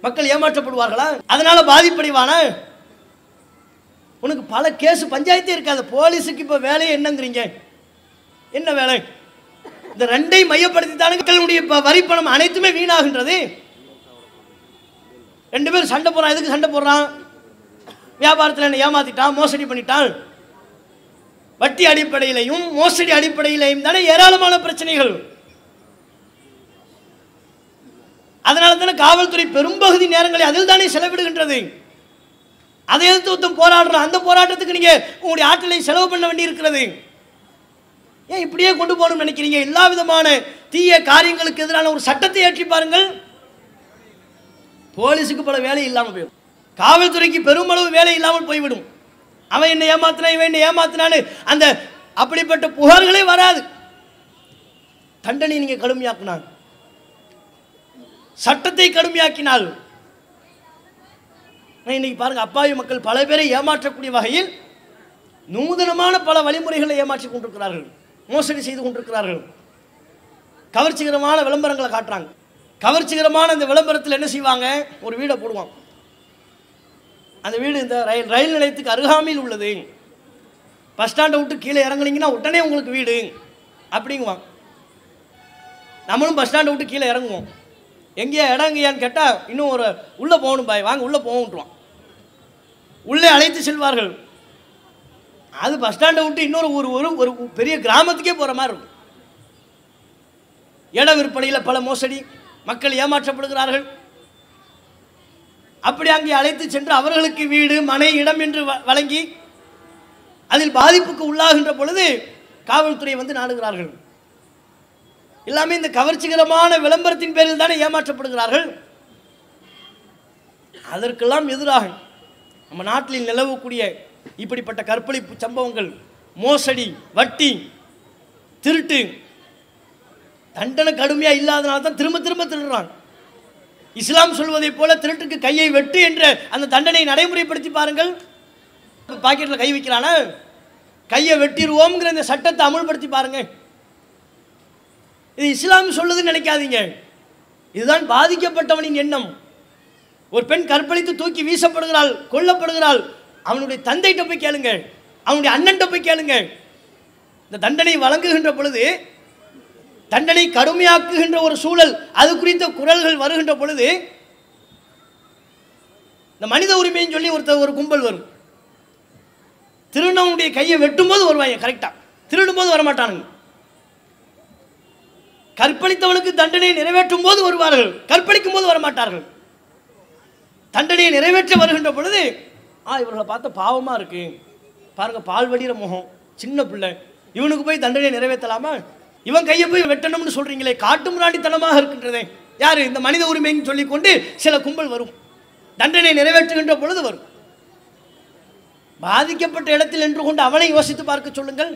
மக்கள் ஏமாற்றப்படுவார்களா அதனால பாதிப்படைவானா உனக்கு பல கேஸ் பஞ்சாயத்தே இருக்காது போலீஸுக்கு இப்போ வேலையை என்னங்கிறீங்க என்ன வேலை இந்த ரெண்டை மையப்படுத்தி தானே மக்களுடைய ப- வரிப்பணம் அனைத்துமே வீணாகின்றது ரெண்டு பேரும் சண்டை போடுறான் எதுக்கு சண்டை போடுறான் வியாபாரத்தில் என்ன ஏமாத்திட்டான் மோசடி பண்ணிட்டான் வட்டி அடிப்படையிலையும் மோசடி அடிப்படையிலையும் தானே ஏராளமான பிரச்சனைகள் அதனால தானே காவல்துறை பெரும்பகுதி நேரங்களை அதில் தானே செலவிடுகின்றது அதை எதிர்த்து ஒருத்தன் போராடுறான் அந்த போராட்டத்துக்கு நீங்க உங்களுடைய ஆற்றலை செலவு பண்ண வேண்டி இருக்கிறது ஏன் இப்படியே கொண்டு போகணும்னு நினைக்கிறீங்க எல்லா விதமான தீய காரியங்களுக்கு எதிரான ஒரு சட்டத்தை ஏற்றி பாருங்கள் போலீஸுக்கு பல வேலை இல்லாமல் போயிடும் காவல்துறைக்கு பெருமளவு வேலை இல்லாமல் போய்விடும் அவன் என்ன ஏமாத்தினா இவன் என்ன ஏமாத்தினான்னு அந்த அப்படிப்பட்ட புகார்களே வராது தண்டனை நீங்க கடுமையாக்கினாங்க சட்டத்தை கடுமையாக்கினால் நான் இன்னைக்கு பாருங்க அப்பாவி மக்கள் பல பேரை ஏமாற்றக்கூடிய வகையில் நூதனமான பல வழிமுறைகளை ஏமாற்றி கொண்டிருக்கிறார்கள் மோசடி செய்து கொண்டிருக்கிறார்கள் கவர்ச்சிகரமான விளம்பரங்களை காட்டுறாங்க கவர்ச்சிகரமான இந்த விளம்பரத்தில் என்ன செய்வாங்க ஒரு வீடை போடுவான் அந்த வீடு இந்த ரயில் ரயில் நிலையத்துக்கு அருகாமையில் உள்ளது பஸ் ஸ்டாண்டை விட்டு கீழே இறங்குனீங்கன்னா உடனே உங்களுக்கு வீடு அப்படிங்குவான் நம்மளும் பஸ் ஸ்டாண்டை விட்டு கீழே இறங்குவோம் எங்கேயா இடங்கய்யான்னு கேட்டால் இன்னும் ஒரு உள்ளே போகணும் பாய் வாங்க உள்ளே போகணுன்ட்டுவான் உள்ளே அழைத்து செல்வார்கள் அது பஸ் ஸ்டாண்டை விட்டு இன்னொரு ஒரு ஒரு ஒரு பெரிய கிராமத்துக்கே போகிற மாதிரி இருக்கும் இட விற்பனையில் பல மோசடி மக்கள் ஏமாற்றப்படுகிறார்கள் அப்படி அங்கே அழைத்து சென்று அவர்களுக்கு வீடு மனை இடம் என்று வ- வழங்கி அதில் பாதிப்புக்கு உள்ளாகின்ற பொழுது காவல்துறை வந்து நாடுகிறார்கள் எல்லாமே இந்த கவர்ச்சிகரமான விளம்பரத்தின் பேரில் தானே ஏமாற்றப்படுகிறார்கள் அதற்கெல்லாம் எதிராக நம்ம நாட்டில் நிலவக்கூடிய இப்படிப்பட்ட கற்பழிப்பு சம்பவங்கள் மோசடி வட்டி திருட்டு தண்டனை கடுமையா இல்லாதனால தான் திரும்ப திரும்ப திருடுறான் இஸ்லாம் சொல்வதைப் போல திருட்டுக்கு கையை வெட்டு என்ற அந்த தண்டனை நடைமுறைப்படுத்தி பாருங்கள் பாக்கெட்டில் கை வைக்கிறானா கையை வெட்டிடுவோம்ங்கிற இந்த சட்டத்தை அமுல்படுத்தி பாருங்க இது இஸ்லாம் சொல்லுதுன்னு நினைக்காதீங்க இதுதான் பாதிக்கப்பட்டவனின் எண்ணம் ஒரு பெண் கற்பழித்து தூக்கி வீசப்படுகிறாள் கொல்லப்படுகிறாள் அவனுடைய தந்தைகிட்ட போய் கேளுங்க அவனுடைய அண்ணன்ட்ட போய் கேளுங்க இந்த தண்டனை வழங்குகின்ற பொழுது தண்டனை கடுமையாக்குகின்ற ஒரு சூழல் அது குறித்த குரல்கள் வருகின்ற பொழுது இந்த மனித உரிமைன்னு சொல்லி ஒருத்தர் ஒரு கும்பல் வரும் திருநவனுடைய கையை வெட்டும்போது வருவாங்க கரெக்டா திருடும்போது வரமாட்டானுங்க கற்பழித்தவனுக்கு தண்டனை நிறைவேற்றும் போது வருவார்கள் கற்பழிக்கும் போது வரமாட்டார்கள் தண்டனையை நிறைவேற்ற வருகின்ற பொழுது ஆ இவர்களை பார்த்த பாவமா இருக்கு பாருங்க பால் வடிகிற முகம் சின்ன பிள்ளை இவனுக்கு போய் தண்டனை நிறைவேற்றலாமா இவன் கையை போய் வெட்டணும்னு சொல்றீங்களே காட்டு முராண்டித்தனமாக இருக்கின்றதே யாரு இந்த மனித உரிமைன்னு சொல்லிக்கொண்டு சில கும்பல் வரும் தண்டனை நிறைவேற்றுகின்ற பொழுது வரும் பாதிக்கப்பட்ட இடத்தில் நின்று கொண்டு அவனை யோசித்து பார்க்க சொல்லுங்கள்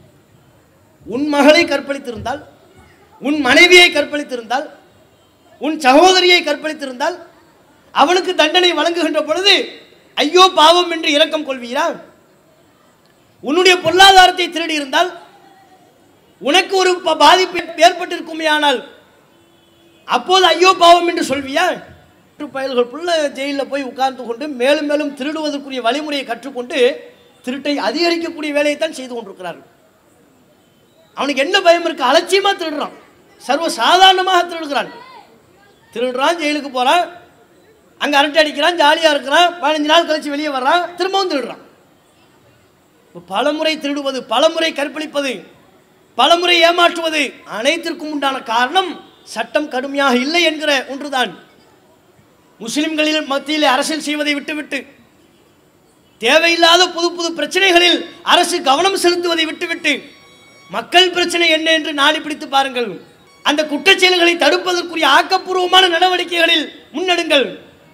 உன் மகளை கற்பழித்திருந்தால் உன் மனைவியை கற்பழித்திருந்தால் உன் சகோதரியை கற்பழித்திருந்தால் அவனுக்கு தண்டனை வழங்குகின்ற பொழுது ஐயோ பாவம் என்று இரக்கம் கொள்வீரா உன்னுடைய பொருளாதாரத்தை திருடி இருந்தால் உனக்கு ஒரு ப- பாதிப்பு ஏற்பட்டிருக்குமே ஆனால் அப்போது ஐயோ பாவம் என்று சொல்வியா பயல்கள் புள்ள ஜெயிலில் போய் உட்கார்ந்து கொண்டு மேலும் மேலும் திருடுவதற்குரிய வழிமுறையை கற்றுக்கொண்டு திருட்டை அதிகரிக்கக்கூடிய வேலையைத்தான் செய்து கொண்டிருக்கிறார்கள் அவனுக்கு என்ன பயம் இருக்கு அலட்சியமா திருடுறான் சர்வ சாதாரணமாக திருடுகிறான் திருடுறான் ஜெயிலுக்கு போறான் அங்க அரட்டை அடிக்கிறான் ஜாலியா இருக்கிறான் பதினஞ்சு நாள் கழிச்சு வெளியே வர்றான் திரும்பவும் திருடுறான் இப்ப பலமுறை திருடுவது பலமுறை கற்பழிப்பது பலமுறை ஏமாற்றுவது அனைத்திற்கும் உண்டான காரணம் சட்டம் கடுமையாக இல்லை என்கிற ஒன்றுதான் முஸ்லிம்களில் மத்தியில் அரசியல் செய்வதை விட்டுவிட்டு தேவையில்லாத புது புது பிரச்சனைகளில் அரசு கவனம் செலுத்துவதை விட்டுவிட்டு மக்கள் பிரச்சனை என்ன என்று நாடி பிடித்து பாருங்கள் அந்த குற்றச் செயல்களை தடுப்பதற்குரிய ஆக்கப்பூர்வமான நடவடிக்கைகளில் முன்னெடுங்கள்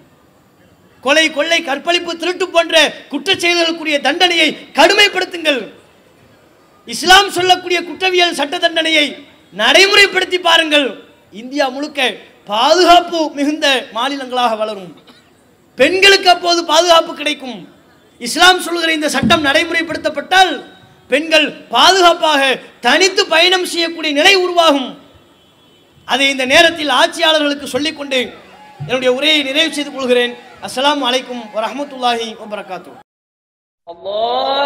கொலை கொள்ளை கற்பழிப்பு திருட்டு போன்ற குற்றச் செயல்களுக்குரிய தண்டனையை கடுமைப்படுத்துங்கள் இஸ்லாம் சொல்லக்கூடிய குற்றவியல் சட்ட தண்டனையை நடைமுறைப்படுத்தி பாருங்கள் இந்தியா முழுக்க பாதுகாப்பு மிகுந்த மாநிலங்களாக வளரும் பெண்களுக்கு அப்போது பாதுகாப்பு கிடைக்கும் இஸ்லாம் சொல்கிற இந்த சட்டம் நடைமுறைப்படுத்தப்பட்டால் பெண்கள் பாதுகாப்பாக தனித்து பயணம் செய்யக்கூடிய நிலை உருவாகும் அதை இந்த நேரத்தில் ஆட்சியாளர்களுக்கு சொல்லிக்கொண்டு என்னுடைய உரையை நிறைவு செய்து கொள்கிறேன் அஸ்ஸலாமு அலைக்கும் வரஹ்மத்துல்லாஹி வபரகாத்துஹு الله